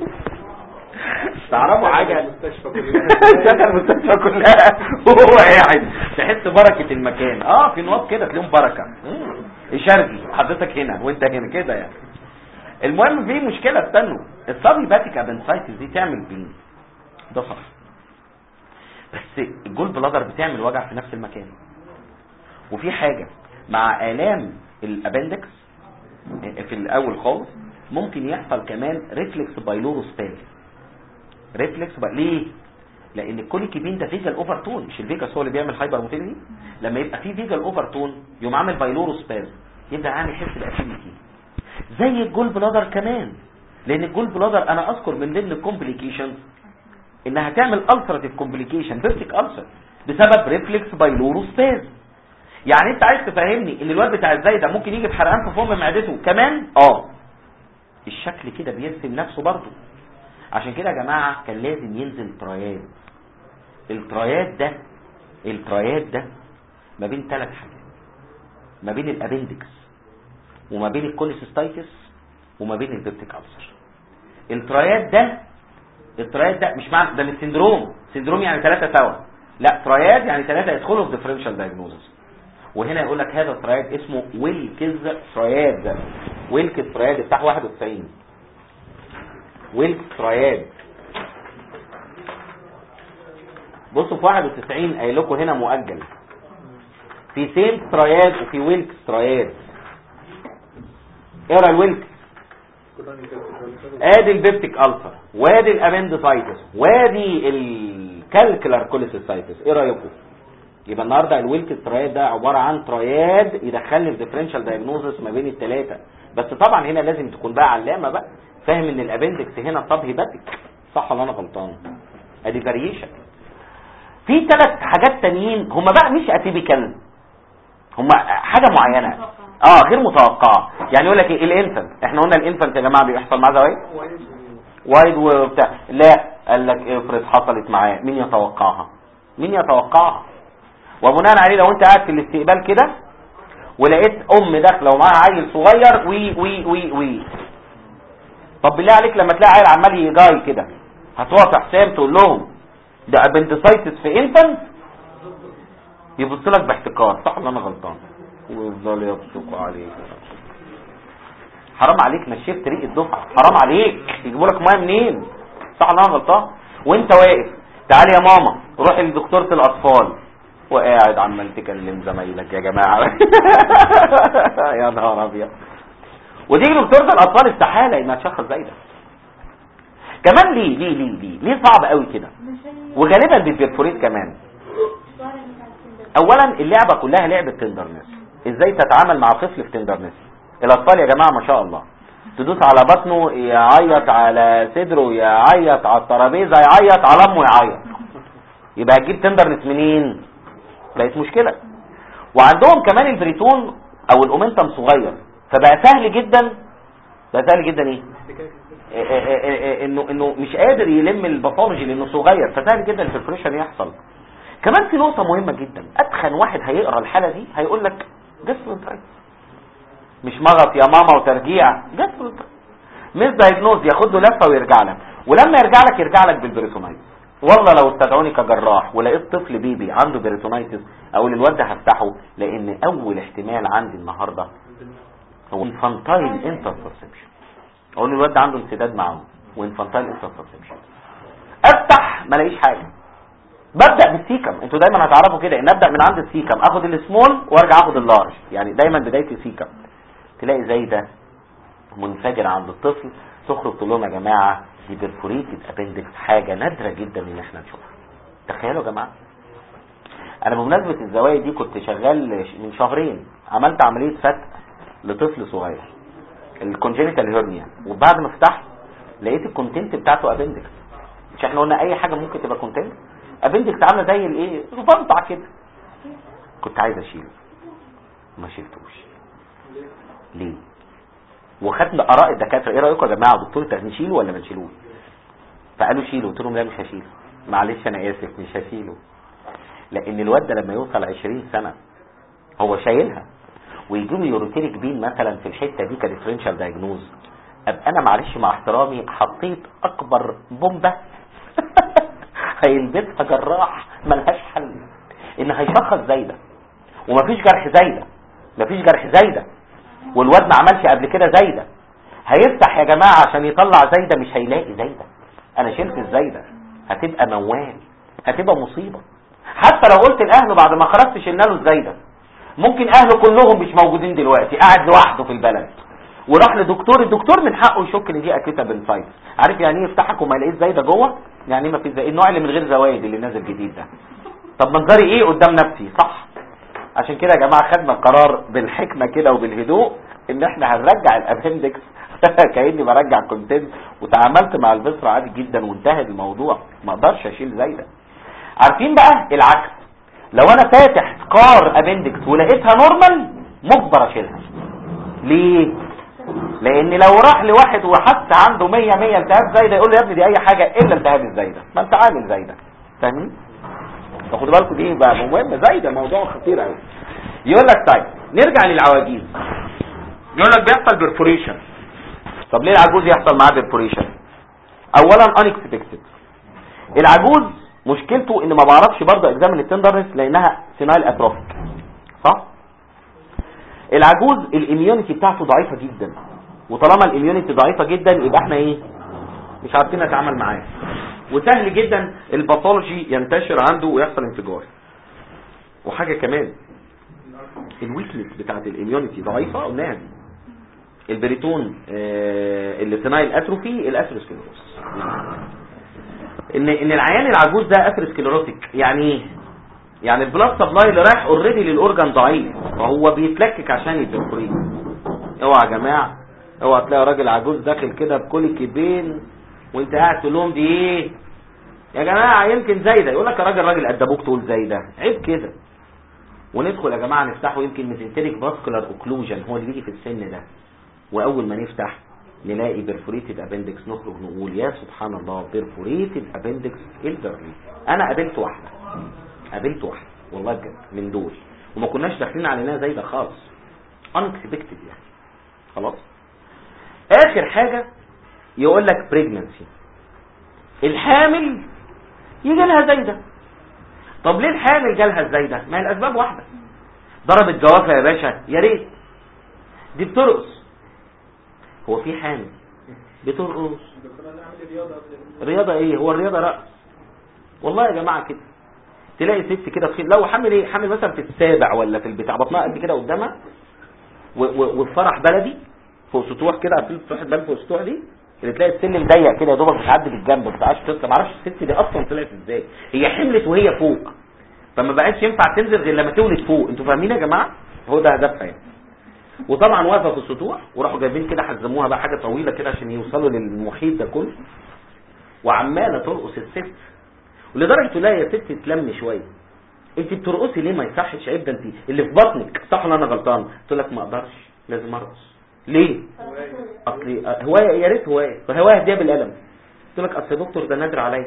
B: تعرفوا حاجه
C: المستشفى
B: شغل المستشفى كلها وهو قاعد تحس بركه المكان اه في نواب كده تلاقيهم بركه مم. الشرقي حضرتك هنا وانت هنا كده يعني المهم في مشكله استنوا الصبي باتيك ابنسايتس دي تعمل بين ده صح بس الجول بلادر بتعمل وجع في نفس المكان وفي حاجه مع الام الابندكس في الاول خالص ممكن يحصل كمان ريفلكس بايلوروستال ريفلكس بقى ليه لان الكوليكيبين ده فيجال اوفر تون مش الفيجاس هو اللي بيعمل هايبر موتيليتي لما يبقى في فيجال اوفر تون يقوم عامل بايلوروسباز يبدا عامل يحس باسيديتي زي الجول بلادر كمان لان الجول بلادر انا اذكر من ضمن الكومبليكيشنز انها تعمل التراتيف كومبليكيشن بيرتيك السر بسبب ريفلكس بايلوروسباز يعني انت عايز تفهمني ان الواد بتاع ازاي ده ممكن يجي بحرقان في فم معدته كمان اه الشكل كده بيرسم نفسه برضه عشان كده يا جماعة كان لازم ينزل ترايات الترايات ده الترايات ده ما بين ثلاث حاجات ما بين الابندكس وما بين الكوليسيستايتس وما بين البيبتيك ألسر الترايات ده الترايات ده مش معنى ده مش سندروم سندروم يعني ثلاثة سوا لا ترايات يعني ثلاثة يدخلوا في ديفرنشال دايجنوزس وهنا يقول لك هذا الترايات اسمه ويلكز ترايات ويلكز ترايات بتاع 91 ويلكس تراياد بصوا في 91 قايل لكم هنا مؤجل في سيم تراياد وفي ويلكس تراياد اقرا الويلكس ادي البيبتيك الفر وادي الابندسايتس وادي الكالكلر كوليسيسايتس ايه رايكم يبقى النهارده الويلكس تراياد ده عباره عن تراياد يدخلني في ديفرنشال دايجنوزس ما بين الثلاثه بس طبعا هنا لازم تكون بقى علامه بقى فاهم ان الابندكس هنا طب هيباتيك صح ولا انا غلطان ادي فاريشن في ثلاث حاجات تانيين هم بقى مش اتيبيكال هم حاجه معينه اه غير متوقعه يعني يقول لك ايه الانفنت احنا قلنا الانفنت يا جماعه بيحصل معاه زوايد وايد وبتاع لا قال لك افرض حصلت معاه مين يتوقعها مين يتوقعها وبناء عليه لو انت قاعد في الاستقبال كده ولقيت ام داخله ومعاها عيل صغير وي وي وي وي طب بالله عليك لما تلاقي عيل عمال يجاي كده هتقف حسام تقول لهم ده ابندسايتس في انفنت يبص لك باحتكار صح ولا انا غلطان ويفضل يبصقوا عليك حرام عليك نشفت ريق الدفعه حرام عليك يجيبوا لك ميه منين صح ولا انا غلطان وانت واقف تعالي يا ماما روحي لدكتوره الاطفال وقاعد عمال تكلم زمايلك يا جماعه يا نهار ابيض وتيجي دكتوره الاطفال استحاله انها تشخص زي ده كمان ليه ليه ليه ليه ليه صعب قوي كده وغالبا بيبرفوريت كمان اولا اللعبه كلها لعبه تندرنس ازاي تتعامل مع طفل في تندرنس الاطفال يا جماعه ما شاء الله تدوس على بطنه يعيط على صدره يعيط على الترابيزه يعيط على امه يعيط يبقى هتجيب تندرنس منين بقت مشكله وعندهم كمان البريتون او الاومنتم صغير فبقى سهل جدا بقى سهل جدا ايه إيه- إيه- إيه- انه انه مش قادر يلم الباثولوجي لانه صغير فسهل جدا الفلتريشن يحصل كمان في نقطه مهمه جدا اتخن واحد هيقرا الحاله دي هيقول لك جسم مش مغط يا ماما وترجيع جسم مش دايجنوز ياخد له لفه ويرجع لك ولما يرجع لك يرجع لك بالبريتونايتس والله لو استدعوني كجراح ولقيت طفل بيبي عنده بريتونايتس اقول الواد ده هفتحه لان اول احتمال عندي النهارده هو انفانتايل انترسبشن اقول له الواد ده عنده انسداد معه وانفانتايل انترسبشن افتح ما الاقيش حاجه ببدا بالسيكم انتوا دايما هتعرفوا كده ان ابدا من عند السيكم اخد السمول وارجع اخد اللارج يعني دايما بدايه السيكم تلاقي زي ده منفجر عند الطفل تخرج تقول لهم يا جماعه دي بيرفوريتد ابندكس حاجه نادره جدا ان احنا نشوفها تخيلوا يا جماعه انا بمناسبه الزوايا دي كنت شغال من شهرين عملت عمليه فتق لطفل صغير الكونجينيتال هيرنيا وبعد ما فتحت لقيت الكونتنت بتاعته ابندكس مش احنا قلنا اي حاجه ممكن تبقى كونتنت ابندكس عامله زي الايه فنطع كده كنت عايز اشيله ما شلتوش ليه وخدنا اراء الدكاتره ايه رايكم يا جماعه دكتور انت نشيله ولا ما نشيلوش فقالوا شيله قلت لهم لا مش هشيله معلش انا اسف مش هشيله لان الواد ده لما يوصل 20 سنه هو شايلها ويجي له يوروتيريك بين مثلا في الحته دي كديفرنشال دايجنوز ابقى انا معلش مع احترامي حطيت اكبر بومبه هيلبسها جراح ملهاش حل ان هيشخص زي ده ومفيش جرح زي ده مفيش جرح زي ده والواد ما عملش قبل كده زي ده هيفتح يا جماعه عشان يطلع زي ده مش هيلاقي زي ده انا شلت الزي ده هتبقى موال هتبقى مصيبه حتى لو قلت لاهله بعد ما خرجت شلنا له الزي ده ممكن اهله كلهم مش موجودين دلوقتي قاعد لوحده في البلد وراح لدكتور الدكتور من حقه يشك ان دي اكيتا بنسايت عارف يعني ايه يفتحك وما يلاقيش زي ده جوه يعني ما في زي النوع اللي من غير زوايد اللي نازل جديد ده طب منظري ايه قدام نفسي صح عشان كده يا جماعه خدنا القرار بالحكمه كده وبالهدوء ان احنا هنرجع الابندكس كاني برجع كونتنت وتعاملت مع الفيسرا عادي جدا وانتهى الموضوع ما اقدرش اشيل زي ده عارفين بقى العكس لو انا فاتح سكار ابندكس ولقيتها نورمال مجبر اشيلها ليه لان لو راح لواحد وحس عنده 100 100 التهاب زي ده يقول له يا ابني دي اي حاجه الا التهاب الزي ده ما انت عامل زي ده فاهمين فخدوا بالكم دي بقى مهم زي ده موضوع خطير قوي يقول لك طيب نرجع للعواجيز يقول لك بيحصل بيرفوريشن طب ليه العجوز يحصل معاه بيرفوريشن اولا unexpected العجوز مشكلته ان ما بعرفش برضه اكزامن التندرنس لانها سينايل اتروفيك صح العجوز الاميونيتي بتاعته ضعيفه جدا وطالما الاميونيتي ضعيفه جدا يبقى احنا ايه مش عارفين نتعامل معاه وسهل جدا الباثولوجي ينتشر عنده ويحصل انفجار وحاجه كمان الويكنس بتاعت الاميونيتي ضعيفه قلناها دي البريتون آه اللي سينايل اتروفي الاثيروسكليروس ان ان العيان العجوز ده اثيروسكليروتيك يعني ايه يعني البلاد سبلاي اللي رايح اوريدي للاورجان ضعيف فهو بيتلكك عشان يبرفوريت اوعى يا جماعه اوعى تلاقي راجل عجوز داخل كده بكل كيبين وانت قاعد تقول لهم دي ايه يا جماعه يمكن زي ده يقول لك يا راجل راجل قد ابوك تقول زي ده عيب كده وندخل يا جماعه نفتحه يمكن ميزنتريك فاسكولار اوكلوجن هو اللي بيجي في السن ده واول ما نفتح نلاقي بيرفوريتد ابندكس نخرج نقول يا سبحان الله بيرفوريتد ابندكس الدرلي انا قابلت واحده قابلت واحده والله بجد من دول وما كناش داخلين علينا زي ده خالص unexpected يعني خلاص اخر حاجه يقول لك بريجننسي الحامل يجي لها زي ده طب ليه الحامل جالها ازاي ده ما هي الاسباب واحده ضربت جوافه يا باشا يا ريت دي بترقص هو في حامل بترقص رياضه ايه هو الرياضه رقص والله يا جماعه كده تلاقي ست كده تخيل لو حامل ايه حامل مثلا في السابع ولا في البتاع بطنها قد كده قدامها والفرح بلدي فوق سطوح كده عارفين سطوح البلد فوق السطوح دي اللي تلاقي السلم ضيق كده يا دوبك بتعدي بالجنب ما بتعرفش تطلع ما اعرفش الست دي اصلا طلعت ازاي هي حملت وهي فوق فما بقتش ينفع تنزل غير لما تولد فوق انتوا فاهمين يا جماعه هو ده هدفها يعني وطبعا واقفه في السطوح وراحوا جايبين كده حزموها بقى حاجه طويله كده عشان يوصلوا للمحيط ده كله وعماله ترقص الست ولدرجه تقول لها يا ست تلم شويه انت بترقصي ليه ما يصحش عيب ده انت اللي في بطنك صح ولا انا غلطان قلت لك ما اقدرش لازم ارقص ليه اصلي آه، هوايه يا ريت هوايه هوايه هديه بالقلم قلت لك اصل يا دكتور ده نادر عليا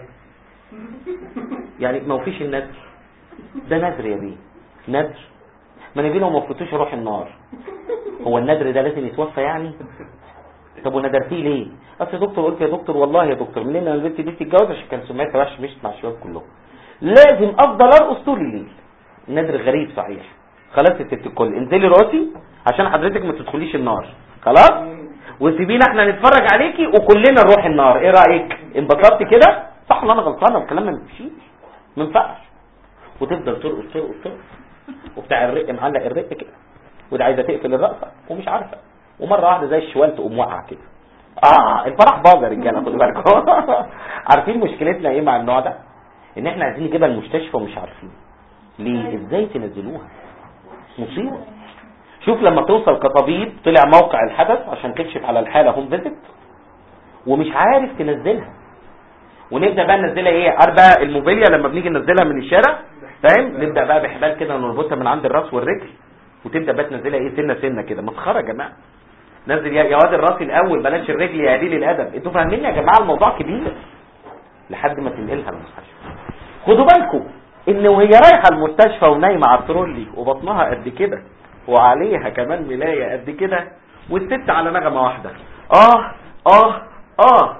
B: يعني ما فيش النذر ده نذر يا بيه نذر ما انا بيه لو ما فوتوش اروح النار هو النذر ده لازم يتوفى يعني طب وندرتيه ليه اصل يا دكتور قلت يا دكتور والله يا دكتور منين انا البنت دي تتجوز عشان كان سمعتها وحش مشت مع الشباب كلهم لازم افضل ارقص طول الليل نذر غريب صحيح خلاص يا ست الكل انزلي راسي عشان حضرتك ما تدخليش النار خلاص وسيبينا احنا نتفرج عليكي وكلنا نروح النار ايه رايك انبسطتي كده صح ولا انا غلطانه الكلام ما يمشيش ما ينفعش وتفضل ترقص ترقص ترقص وبتاع الرق معلق الرق كده وده عايزه تقفل الرقصه ومش عارفه ومره واحده زي الشوال تقوم واقعه كده اه الفرح باظ يا رجاله خدوا بالكم عارفين مشكلتنا ايه مع النوع ده ان احنا عايزين نجيبها المستشفى ومش عارفين ليه ازاي تنزلوها مصيبه شوف لما توصل كطبيب طلع موقع الحدث عشان تكشف على الحاله هوم فيزيت ومش عارف تنزلها ونبدا بقى ننزلها ايه عارف بقى الموبيليا لما بنيجي ننزلها من الشارع فاهم نبدا بقى بحبال كده نربطها من عند الراس والرجل وتبدا بقى تنزلها ايه سنه سنه كده مسخره يا جماعه نزل يا يا واد الراس الاول بلاش الرجل يا قليل الادب انتوا فاهمين يا جماعه الموضوع كبير لحد ما تنقلها المستشفى خدوا بالكم ان وهي رايحه المستشفى ونايمه على الترولي وبطنها قد كده وعليها كمان ملايه قد كده والست على نغمه واحده اه اه اه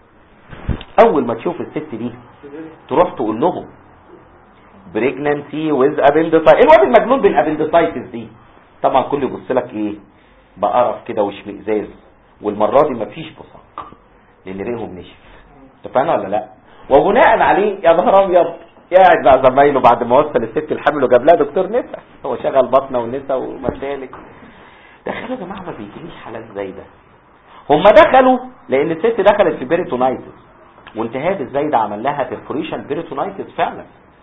B: اول ما تشوف الست دي تروح تقول لهم بريجنانسي ويز ابندسايتس الواد المجنون بالابندسايتس دي طبعا كل يبص لك ايه بقرف كده واشمئزاز والمره دي مفيش بصاق لان ريهم نشف اتفقنا ولا لا وبناء عليه يا نهار ابيض قاعد مع زمايله بعد ما وصل الست الحمل وجاب لها دكتور نسا هو شغل بطنه ونسا ومسالك دخلوا يا جماعه ما بيجيليش حالات زي ده هم دخلوا لان الست دخلت في بيريتونايتس والتهاب الزايده عمل لها بيرفوريشن بيريتونايتس فعلا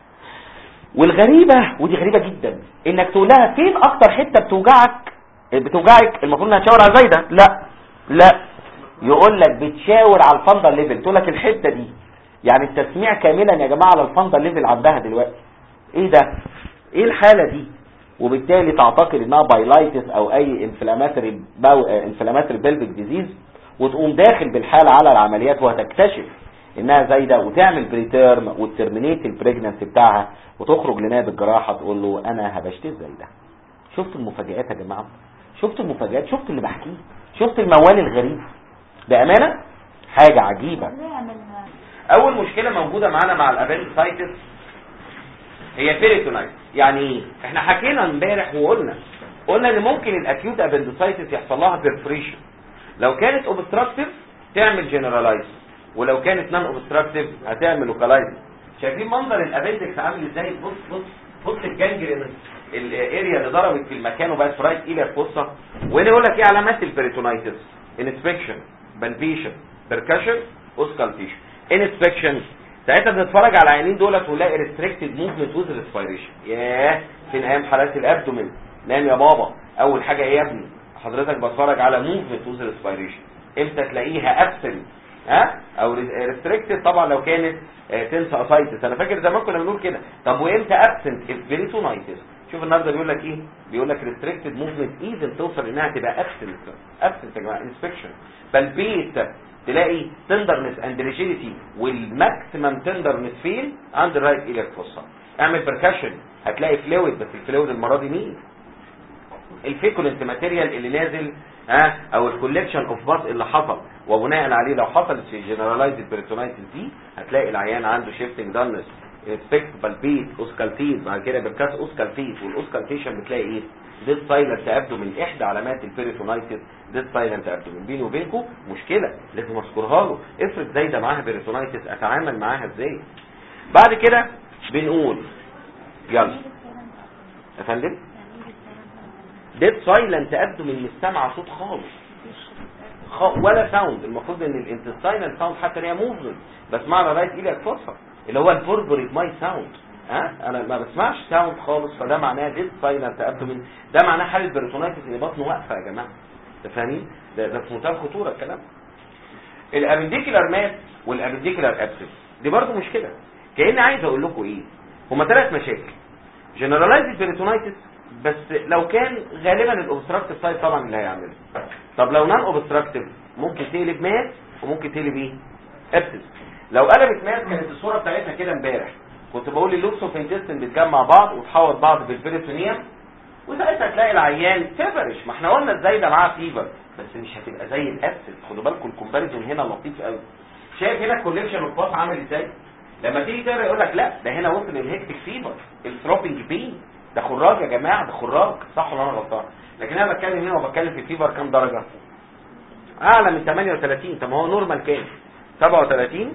B: والغريبه ودي غريبه جدا انك تقول لها فين اكتر حته بتوجعك بتوجعك المفروض انها تشاور على زايده لا لا يقول لك بتشاور على الفندر ليفل تقول لك الحته دي يعني التسميع كاملا يا جماعه على الفندر ليفل عندها دلوقتي ايه ده ايه الحاله دي وبالتالي تعتقد انها بايلايتس او اي انفلاماتري باو انفلاماتري بيلفيك ديزيز وتقوم داخل بالحاله على العمليات وهتكتشف انها زايده وتعمل بريتيرم وترمينيت البريجننسي بتاعها وتخرج لنائب الجراحه تقول له انا هبشت الزايده شفت المفاجآت يا جماعه شفت المفاجآت شفت اللي بحكيه شفت الموال الغريب بامانه حاجه عجيبه اول مشكله موجوده معانا مع الابندسايتس هي بيريتونايتس يعني ايه احنا حكينا امبارح وقلنا قلنا ان ممكن الاكيوت ابندسايتس يحصل لها بيرفريشن لو كانت اوبستراكتيف تعمل جنرالايز ولو كانت نان اوبستراكتيف هتعمل لوكالايز شايفين منظر الابندكس عامل ازاي بص بص بص الجنجرين الاريا اللي ضربت في المكان وبقت فرايت ايليا فوسا وهنا يقول لك ايه علامات البريتونايتس انسبكشن بلبيشن بركشن اوسكالتيشن انسبكشن ساعتها بنتفرج على العينين دولت ونلاقي ريستريكتد موفمنت وذ ريسبيريشن ياه فين ايام حالات الابدومين نام يا بابا اول حاجه ايه يا ابني حضرتك بتفرج على موفمنت وذ ريسبيريشن امتى تلاقيها ابسنت ها او ريستريكتد طبعا لو كانت تنسى اسايتس انا فاكر زمان كنا بنقول كده طب وامتى ابسنت البريتونايتس شوف النهارده بيقول لك ايه بيقول لك ريستريكتد موفمنت ايفن توصل انها تبقى ابسنت ابسنت يا جماعه انسبكشن بلبيت تلاقي تندرنس اند ريجيديتي والماكسيمم تندرنس فين عند الرايت ايليك فوسا اعمل بركشن هتلاقي فلويد بس الفلويد المره دي مين الفيكولنت ماتيريال اللي نازل ها او الكولكشن اوف باس اللي حصل وبناء عليه لو حصلت في جنرالايزد بيرتونايتس دي هتلاقي العيان عنده شيفتنج دانس انسبكت بالبيت اوسكالتيت بعد كده بركاس اوسكالتيت والاوسكالتيشن بتلاقي ايه ديت سايلنت ابدومين احدى علامات البيريتونايتس ديت سايلنت ابدومين بيني وبينكم مشكله لازم اذكرها له افرض زايده معاها بيريتونايتس اتعامل معاها ازاي بعد كده بنقول يلا يا فندم ديت سايلنت ابدومين مش سامعه صوت خالص خ... ولا ساوند المفروض ان الانتستاينال ساوند حتى هي موفمنت بس معنى رايت ايلك فرصه اللي هو الفوربريت ماي ساوند ها انا ما بسمعش ساوند خالص فده معناه ديد سايلنت ابدومين ده معناه حاله بريتونايتس ان بطنه واقفه يا جماعه انت فاهمين ده ده في منتهى الخطوره الكلام الابنديكولار مات والابنديكولار ابسس دي برضو مشكله كاني عايز اقول لكم ايه هما ثلاث مشاكل جنرالايزد بريتونايتس بس لو كان غالبا الاوبستراكتيف سايت طبعا اللي هيعمله طب لو نان اوبستراكتيف ممكن تقلب ماس وممكن تقلب ايه ابسس لو قلبت ماس كانت الصوره بتاعتنا كده امبارح كنت بقول اللوبس اوف انتستين بتجمع بعض وتحوط بعض بالبريتونيوم وساعتها تلاقي العيان فيفرش ما احنا قلنا ازاي ده معاه فيفر بس مش هتبقى زي الابسس خدوا بالكم الكومباريزون هنا لطيف قوي شايف هنا الكوليكشن اوف باس عامل ازاي لما تيجي تقرا يقول لك لا ده هنا وصل الهيكتيك فيفر الثروبنج بين ده خراج يا جماعه ده خراج صح ولا انا غلطان لكن انا بتكلم هنا وبتكلم في الفيفر كام درجه اعلى من 38 طب ما هو نورمال كام 37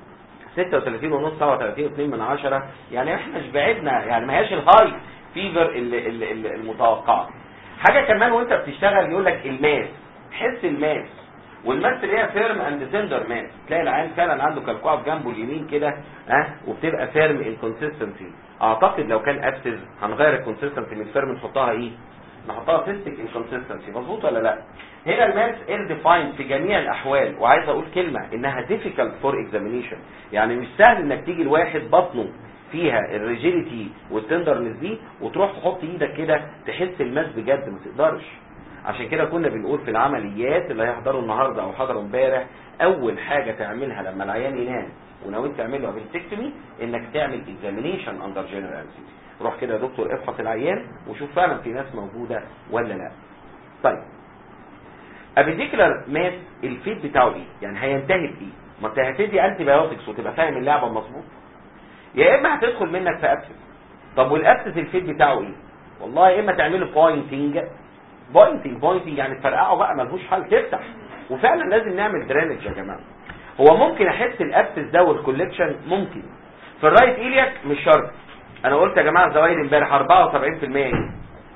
B: 36 ونص 37 2 من 10 يعني احنا مش بعدنا يعني ما هياش الهاي فيفر اللي اللي اللي المتوقعه حاجه كمان وانت بتشتغل يقول لك الماس حس الماس والماس اللي هي فيرم اند تندر ماس تلاقي العيان فعلا عنده كلكوعه في جنبه اليمين كده ها وبتبقى فيرم انكونسستنسي اعتقد لو كان ابسز هنغير الكونسستنسي من فيرم نحطها ايه نحطها سيستيك انكونسستنسي مظبوط ولا لا هنا الماس ال ديفايند في جميع الاحوال وعايز اقول كلمه انها difficult فور اكزامينيشن يعني مش سهل انك تيجي لواحد بطنه فيها الريجيليتي والتندرنس دي وتروح تحط ايدك كده تحس الماس بجد ما تقدرش عشان كده كنا بنقول في العمليات اللي هيحضروا النهارده او حضروا امبارح اول حاجه تعملها لما العيان ينام وناوي تعمل له ابنتكتومي انك تعمل اكزامينيشن اندر جنرال روح كده يا دكتور افحص العيان وشوف فعلا في ناس موجوده ولا لا طيب ابيديكولار ماس الفيد بتاعه ايه يعني هينتهي بايه ما انت هتدي انتي بايوتكس وتبقى فاهم اللعبه مظبوط يا اما هتدخل منك في ابسس طب والابسس الفيد بتاعه ايه والله يا اما تعمله بوينتنج بوينتنج بوينتنج يعني تفرقعه بقى ملهوش حل تفتح وفعلا لازم نعمل درينج يا جماعه هو ممكن احس الابسس ده والكوليكشن ممكن في الرايت ايلياك مش شرط انا قلت يا جماعه زوايد امبارح 74% ايه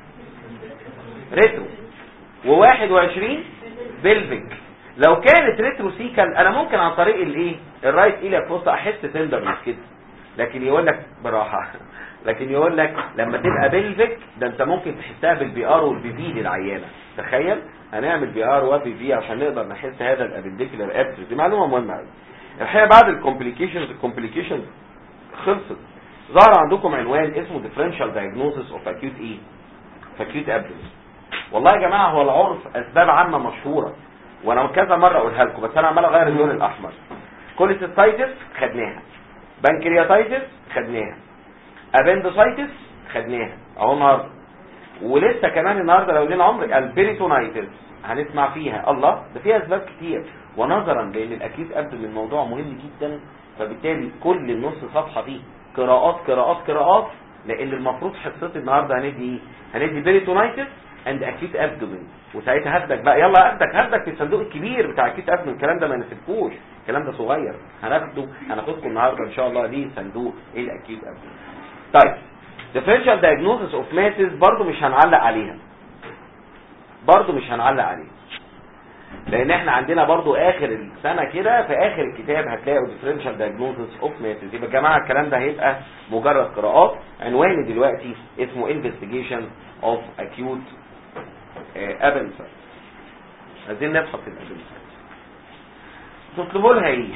B: ريترو و21 بلفيك لو كانت ريترو سيكال انا ممكن عن طريق الايه الرايت ايلياك بص احس تندرنس كده لكن يقول لك براحه لكن يقول لك لما تبقى بلفيك ده انت ممكن تحسها بالبي ار والبي في للعيانه تخيل هنعمل بي ار وبي في عشان نقدر نحس هذا الابنديكولار ابسس دي معلومه مهمه قوي الحقيقه بعد الكومبليكيشنز الكومبليكيشنز خلصت ظهر عندكم عنوان اسمه ديفرنشال دايجنوزس اوف اكيوت ايه اكيوت ابدومين والله يا جماعه هو العرف اسباب عامه مشهوره وانا كذا مره اقولها لكم بس انا عمال اغير اللون الاحمر كوليسيستايتس خدناها بنكرياتايتس خدناها ابندوسايتس خدناها اهو النهارده ولسه كمان النهارده لو لنا عمر البريتونايتس هنسمع فيها الله ده فيها اسباب كتير ونظرا لان الاكيد ابدو من موضوع مهم جدا فبالتالي كل النص صفحه دي قراءات قراءات قراءات لان المفروض حصتي النهارده هندي ايه هندي بريتونايتس اند اكيد ابدومين وساعتها هاخدك بقى يلا هاخدك هاخدك في الصندوق الكبير بتاع اكيد ابدومين الكلام ده ما يناسبكوش الكلام ده صغير هناخده هناخدكم النهارده ان شاء الله ليه صندوق ايه الاكيد ابدومين طيب differential diagnosis of masses برضو مش هنعلق عليها برضو مش هنعلق عليها لان احنا عندنا برضو اخر السنة كده في اخر الكتاب هتلاقوا differential diagnosis of masses يبقى يا جماعة الكلام ده هيبقى مجرد قراءات عنواني دلوقتي اسمه investigation of acute uh, appendicitis عايزين نبحث الابندسايتس تطلبوا لها ايه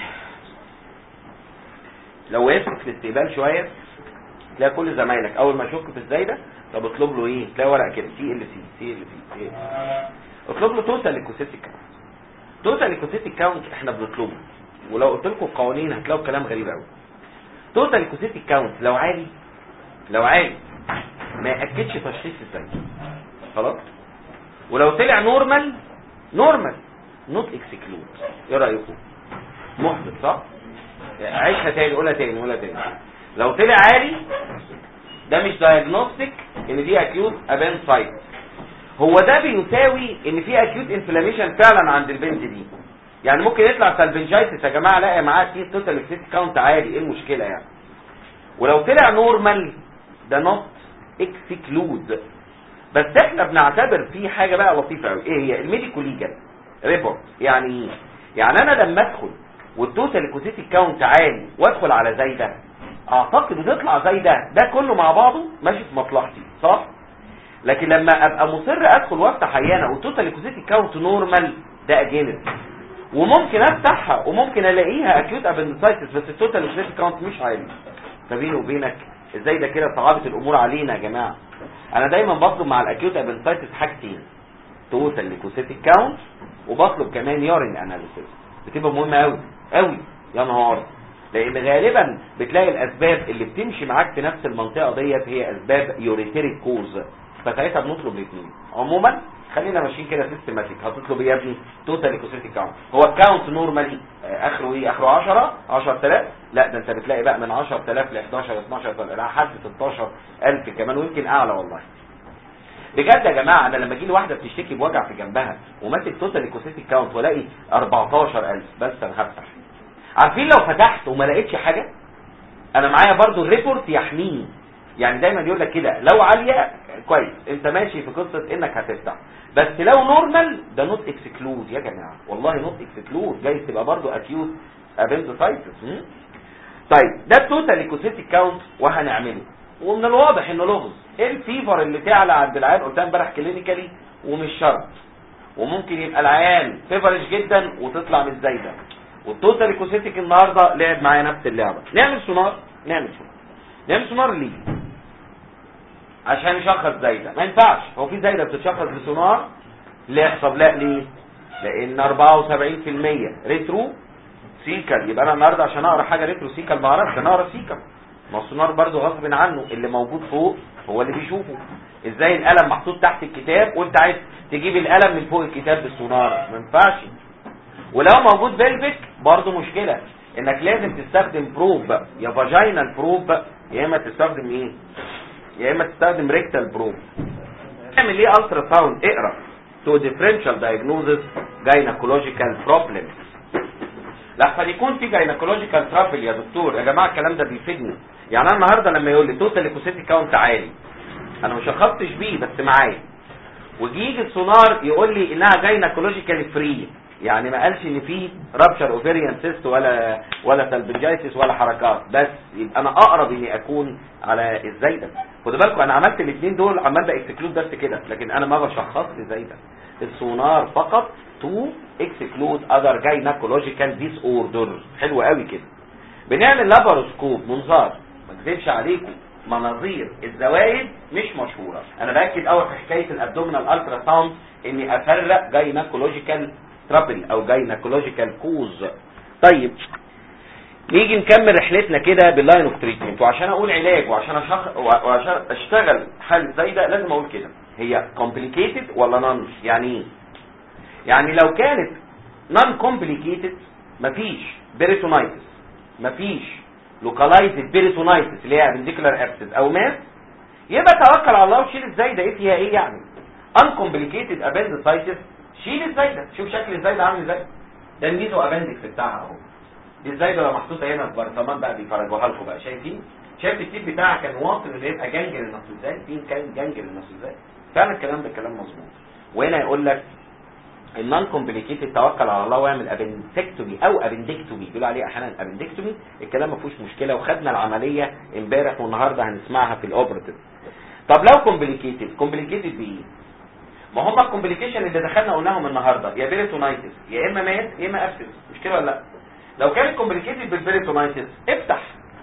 B: لو وقفت في الاستقبال شويه تلاقي كل زمايلك اول ما يشك في الزايده طب اطلب له ايه تلاقي ورقه كده سي ال سي سي ال سي اطلب له توتال ليكوسيتيك كاونت توتال ليكوسيتيك كاونت احنا بنطلبه ولو قلت لكم القوانين هتلاقوا كلام غريب قوي توتال ليكوسيتيك كاونت لو عالي لو عالي ما ياكدش تشخيص الزايده خلاص ولو طلع نورمال نورمال نوت اكسكلود ايه رايكم محبط صح عيشها تاني قولها تاني قولها تاني لو طلع عالي ده مش دايجنوستيك ان دي اكيوت ابان سايت هو ده بيساوي ان في اكيوت انفلاميشن فعلا عند البنت دي يعني ممكن يطلع سالفنجايتس يا جماعه الاقي معاه تي توتال اكسيت كاونت عالي ايه المشكله يعني ولو طلع نورمال ده نوت اكسكلود بس احنا بنعتبر في حاجه بقى لطيفه قوي ايه هي الميديكو ليجال ريبورت يعني ايه يعني انا لما ادخل والتوتال ليكوسيتي كاونت عالي وادخل على زايده اعتقد بتطلع زي ده ده كله مع بعضه ماشي في مصلحتي صح لكن لما ابقى مصر ادخل وافتح عيانه والتوتال ليكوسيتي كاونت نورمال ده اجينست وممكن افتحها وممكن الاقيها اكيوت ابندسايتس بس التوتال ليكوسيتي كاونت مش عالي فبيني وبينك ازاي ده كده صعبت الامور علينا يا جماعه انا دايما بطلب مع الاكيوت ابندسايتس حاجتين توتال ليكوسيتي كاونت وبطلب كمان يورين اناليسيس بتبقى مهمه قوي قوي يا نهار لان غالبا بتلاقي الاسباب اللي بتمشي معاك في نفس المنطقه ديت هي اسباب يوريتيريك كوز فساعتها بنطلب الاثنين عموما خلينا ماشيين كده سيستماتيك هتطلب ايه يا ابني توتال ليكوسيتي كاونت هو الكاونت نورمالي اخره ايه اخره 10 10000 لا ده انت بتلاقي بقى من 10000 ل 11 12 لحد 16000 كمان ويمكن اعلى والله بجد يا جماعه انا لما اجي لي واحده بتشتكي بوجع في جنبها وماسك توتال ليكوسيتي كاونت والاقي 14000 بس انا هفتح عارفين لو فتحت وما لقيتش حاجه انا معايا برضو الريبورت يحميني يعني دايما يقول لك كده لو عاليه كويس انت ماشي في قصه انك هتفتح بس لو نورمال ده نوت اكسكلود يا جماعه والله نوت اكسكلود جاي تبقى برضو اكيوت ابندسايتس طيب ده التوتال ليكوسيتي كاونت وهنعمله ومن الواضح انه لغز ايه الفيفر اللي تعلى عند العيان قلتها امبارح كلينيكالي ومش شرط وممكن يبقى العيان فيفرش جدا وتطلع مش زايده والتوتال ليكوسيتيك النهارده لعب معايا نفس اللعبه نعمل سونار نعمل سونار نعمل سونار ليه عشان نشخص زايده ما ينفعش هو في زايده بتتشخص بسونار لا يحصل لا ليه لان 74% ريترو سيكل يبقى انا النهارده عشان اقرا حاجه ريترو سيكل ما اعرفش انا اقرا سيكل ما السونار برضه غصب عنه اللي موجود فوق هو اللي بيشوفه ازاي القلم محطوط تحت الكتاب وانت عايز تجيب القلم من فوق الكتاب بالسونار ما ينفعش ولو موجود بلفيك برضه مشكله انك لازم تستخدم بروب بقى يا فاجينال بروب بقى يا اما تستخدم ايه يا اما تستخدم ريكتال بروب اعمل ايه الترا ساوند اقرا تو ديفرنشال دايجنوزس جاينكولوجيكال بروبلم لحسن يكون في جاينكولوجيكال ترافل يا دكتور يا جماعه الكلام ده بيفيدني يعني انا النهارده لما يقول لي توتال ليكوسيتي كاونت عالي انا ما شخصتش بيه بس معايا ويجي يجي السونار يقول لي انها جاينكولوجيكال فري يعني ما قالش ان في رابشر اوفيريان سيست ولا ولا سلبنجايتس ولا حركات بس يبقى انا اقرب اني اكون على الزايده خدوا بالكم انا عملت الاثنين دول عمال باكسكلود بس كده لكن انا ما بشخصش زايده السونار فقط تو اكسكلود اذر جاينكولوجيكال ديس اوردر حلو قوي كده بنعمل لاباروسكوب منظار ما اكذبش عليكم مناظير الزوايد مش مشهوره انا باكد اول في حكايه الابدومينال الترا ساوند اني افرق جاينكولوجيكال ترابل او جاينكولوجيكال كوز طيب نيجي نكمل رحلتنا كده باللاين اوف تريتمنت وعشان اقول علاج وعشان أشخ... وعشان اشتغل حاله زي ده لازم اقول كده هي كومبليكيتد ولا نون يعني ايه يعني لو كانت نون كومبليكيتد مفيش بيريتونايتس مفيش لوكالايزد بيريتونايتس اللي هي ابنديكولار ابسس او ماس يبقى توكل على الله وشيل الزايده ايه فيها ايه يعني ان كومبليكيتد ابندسايتس شيل الزايده شوف شكل الزايده عامل ازاي ده الميزو ابندكس بتاعها اهو دي الزايده لو محطوطه هنا في برطمان بقى بيفرجوها لكم بقى شايفين شايف التيب بتاعها كان واصل اللي يبقى جنجل النص ازاي فين كان جنجل النص ازاي فعلا الكلام ده كلام مظبوط وهنا يقول لك النون كومبليكيتد توكل على الله واعمل ابندكتومي او ابندكتومي بيقولوا عليه احيانا ابندكتومي الكلام ما فيهوش مشكله وخدنا العمليه امبارح والنهارده هنسمعها في الاوبراتيف طب لو كومبليكيتد كومبليكيتد بايه ما هم الكومبليكيشن اللي دخلنا قلناهم النهارده يا بيريتونايتس يا اما مات يا اما ابسس مش كده ولا لا لو كانت كومبليكيتد بالبيريتونايتس افتح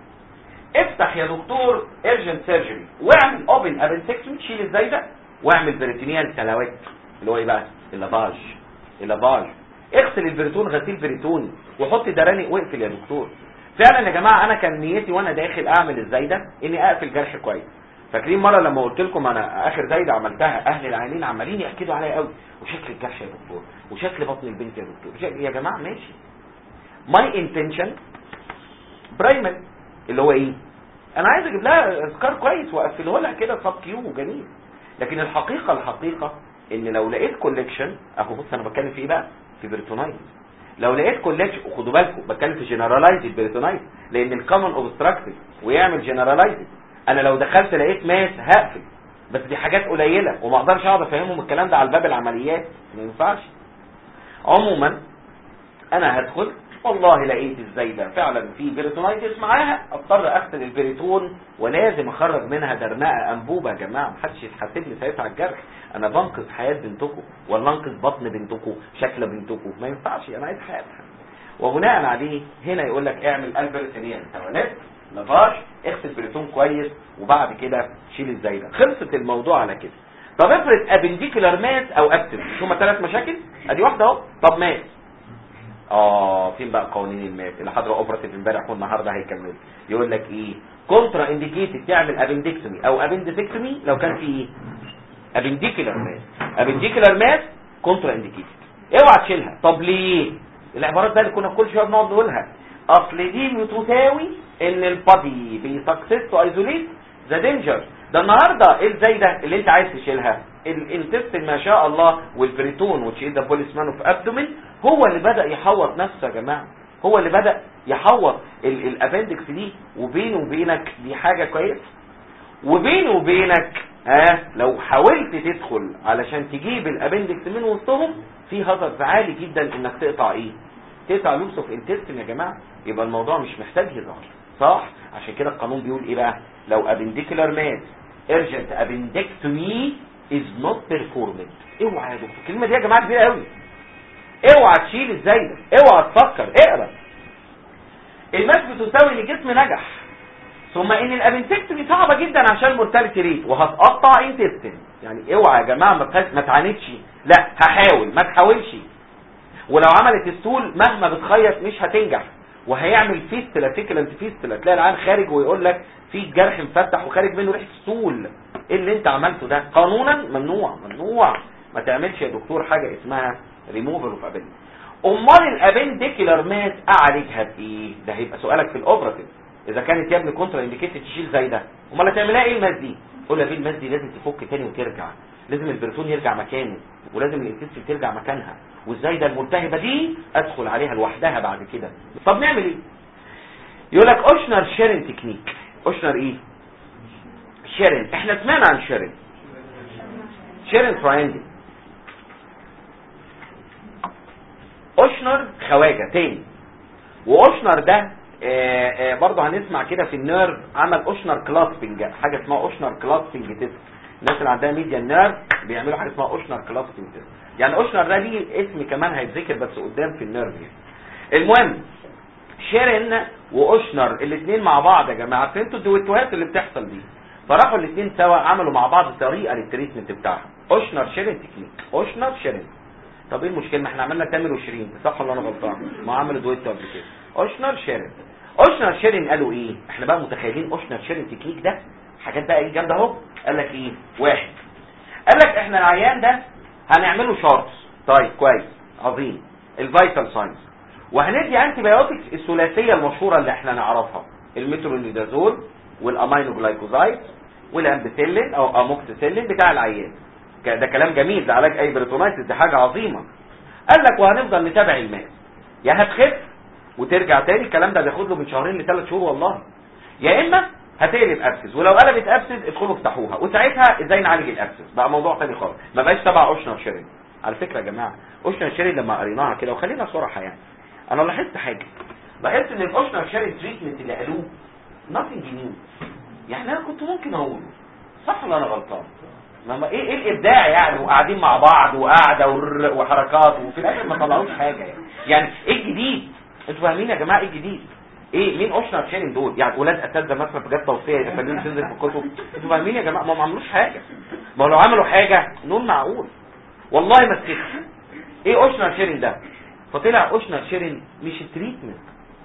B: افتح يا دكتور ايرجنت سيرجري واعمل اوبن ابنسكتومي تشيل الزايده واعمل بريتونيال سلاوات اللي هو ايه بقى اللافاج اللافاج اغسل البريتون غسيل بريتوني وحط دراني واقفل يا دكتور فعلا يا جماعه انا كان نيتي وانا داخل اعمل الزايده اني اقفل جرح كويس فاكرين مره لما قلت لكم انا اخر زايده عملتها اهل العينين عمالين ياكدوا عليا قوي وشكل الجرح يا دكتور وشكل بطن البنت يا دكتور شكل يا جماعه ماشي ماي انتنشن برايمري اللي هو ايه انا عايز اجيب لها سكار كويس واقفله لها كده صاب كيو جميل لكن الحقيقه الحقيقه ان لو لقيت كوليكشن اهو بص انا بتكلم في ايه بقى في بريتونايت لو لقيت كوليكشن وخدوا بالكم بتكلم في جنرالايزد بريتونايت لان الكومن اوبستراكتيف ويعمل جنرالايزد انا لو دخلت لقيت ماس هقفل بس دي حاجات قليله وما اقدرش اقعد افهمهم الكلام ده على باب العمليات ما ينفعش عموما انا هدخل والله لقيت الزايده فعلا في بيريتونايتس معاها اضطر اغسل البريتون ولازم اخرج منها درنقه انبوبه يا جماعه محدش يتحاسبني ساعتها على الجرح انا بنقذ حياه بنتكم ولا انقذ بطن بنتكم شكل بنتكم ما ينفعش انا عايز حياتها وبناء عليه هنا يقول لك اعمل البريتونيان تواليت لافاش اغسل بريتون كويس وبعد كده شيل الزايده خلصت الموضوع على كده طب افرض ابنديكولار ماس او ابتر مش هما ثلاث مشاكل ادي واحده اهو طب ماس اه فين بقى قوانين الماس اللي حضروا اوبراتيف امبارح والنهارده هيكمل يقول لك ايه كونترا انديكيتد تعمل ابندكتومي او ابندسكتومي لو كان في ايه ابنديكولار ماس ابنديكولار ماس كونترا انديكيتد اوعى تشيلها طب ليه العبارات ده اللي كنا كل شويه بنقعد نقولها اصل دي بتساوي ان البادي بيسكسس تو ايزوليت ذا دينجر ده النهارده ايه الزايده اللي انت عايز تشيلها الانتستين ما شاء الله والبريتون وتشيل ده بوليسمان اوف ابدومين هو اللي بدا يحوط نفسه يا جماعه هو اللي بدا يحوط الابندكس دي وبينه وبينك دي حاجه كويس وبينه وبينك ها آه لو حاولت تدخل علشان تجيب الابندكس من وسطهم في هزر عالي جدا انك تقطع ايه تقطع لوبس اوف انتستين يا جماعه يبقى الموضوع مش محتاج هزار صح عشان كده القانون بيقول ايه بقى لو ابنديكولار ماس urgent appendectomy is not performed اوعى يا دكتور الكلمه دي يا جماعه كبيره قوي اوعى تشيل الزايده اوعى تفكر اقرا الماس بتساوي ان الجسم نجح ثم ان الابنتكتومي صعبه جدا عشان المورتاليتي ريت وهتقطع انتستين يعني اوعى يا جماعه ما ما تعاندش لا هحاول ما تحاولش ولو عملت السول مهما بتخيط مش هتنجح وهيعمل فيستلا فيكلنت فيستلا تلاقي العيان خارج ويقول لك في جرح مفتح وخارج منه ريحه سول ايه اللي انت عملته ده قانونا ممنوع ممنوع ما تعملش يا دكتور حاجه اسمها ريموفال اوف ابن امال الابنديكولار ماس اعالجها بايه ده هيبقى سؤالك في الاوبراتيف اذا كانت يا ابني كونترا انديكيتد تشيل زي ده امال هتعملها ايه الماس دي تقول لها الماس دي لازم تفك تاني وترجع لازم البرتون يرجع مكانه ولازم الانتستين ترجع مكانها وازاي ده الملتهبه دي ادخل عليها لوحدها بعد كده طب نعمل ايه يقول لك اوشنر شيرن تكنيك اوشنر ايه شيرن احنا سمعنا عن شيرن شيرن تراينجل اوشنر خواجه تاني واوشنر ده آه آه برضه هنسمع كده في النيرف عمل اوشنر كلاسبنج حاجه اسمها اوشنر كلاسبنج تيست الناس اللي عندها ميديا نيرف بيعملوا حاجه اسمها اوشنر كلاسبنج تيست يعني اوشنر ده ليه اسم كمان هيتذكر بس قدام في النيرف يعني المهم شيرن واوشنر الاثنين مع بعض يا جماعه فهمتوا الدويتوهات اللي بتحصل دي فراحوا الاثنين سوا عملوا مع بعض طريقه للتريتمنت بتاعهم اوشنر شيرن تكنيك اوشنر شيرن طب ايه المشكله ما احنا عملنا تامر وشيرين صح ولا انا غلطان ما عملوا دويتو قبل كده اوشنر شيرن اوشنر شيرن قالوا ايه احنا بقى متخيلين اوشنر شيرن تكنيك ده حاجات بقى ايه جامده اهو قال لك ايه واحد قال لك احنا العيان ده هنعمله شارتس طيب كويس عظيم الفيتال ساينس وهندي انتي بايوتكس الثلاثيه المشهوره اللي احنا نعرفها المترونيدازول والامينو جلايكوزايد والامبيسيلين او اموكسيسيلين بتاع العيان ده كلام جميل ده علاج اي بريتونايتس دي حاجه عظيمه قال لك وهنفضل نتابع الماس يا هتخف وترجع تاني الكلام ده بياخد له من شهرين لثلاث شهور والله يا اما هتقلب ابسس ولو قلبت ابسس ادخلوا افتحوها وساعتها ازاي نعالج الابسس بقى موضوع تاني خالص ما بقاش تبع اوشنر شيرين على فكره يا جماعه اوشنر شيرين لما قريناها كده وخلينا صراحه يعني انا لاحظت حاجه لاحظت ان الاوشنر شيرين تريتمنت اللي قالوه nothing new يعني انا كنت ممكن اقوله صح ولا انا غلطان ما ايه ايه الابداع يعني وقاعدين مع بعض وقعده وحركات وفي الاخر ما طلعوش حاجه يعني يعني ايه الجديد انتوا فاهمين يا جماعه ايه الجديد ايه مين اوشنر شيرين دول يعني ولاد اساتذه مثلا في جت توصيه يفضلوا تنزل في الكتب انتوا فاهمين يا جماعه ما ما عملوش حاجه ما لو عملوا حاجه نقول معقول والله ما تسكت ايه اوشنر شيرين ده فطلع اوشنر شيرين مش التريتمنت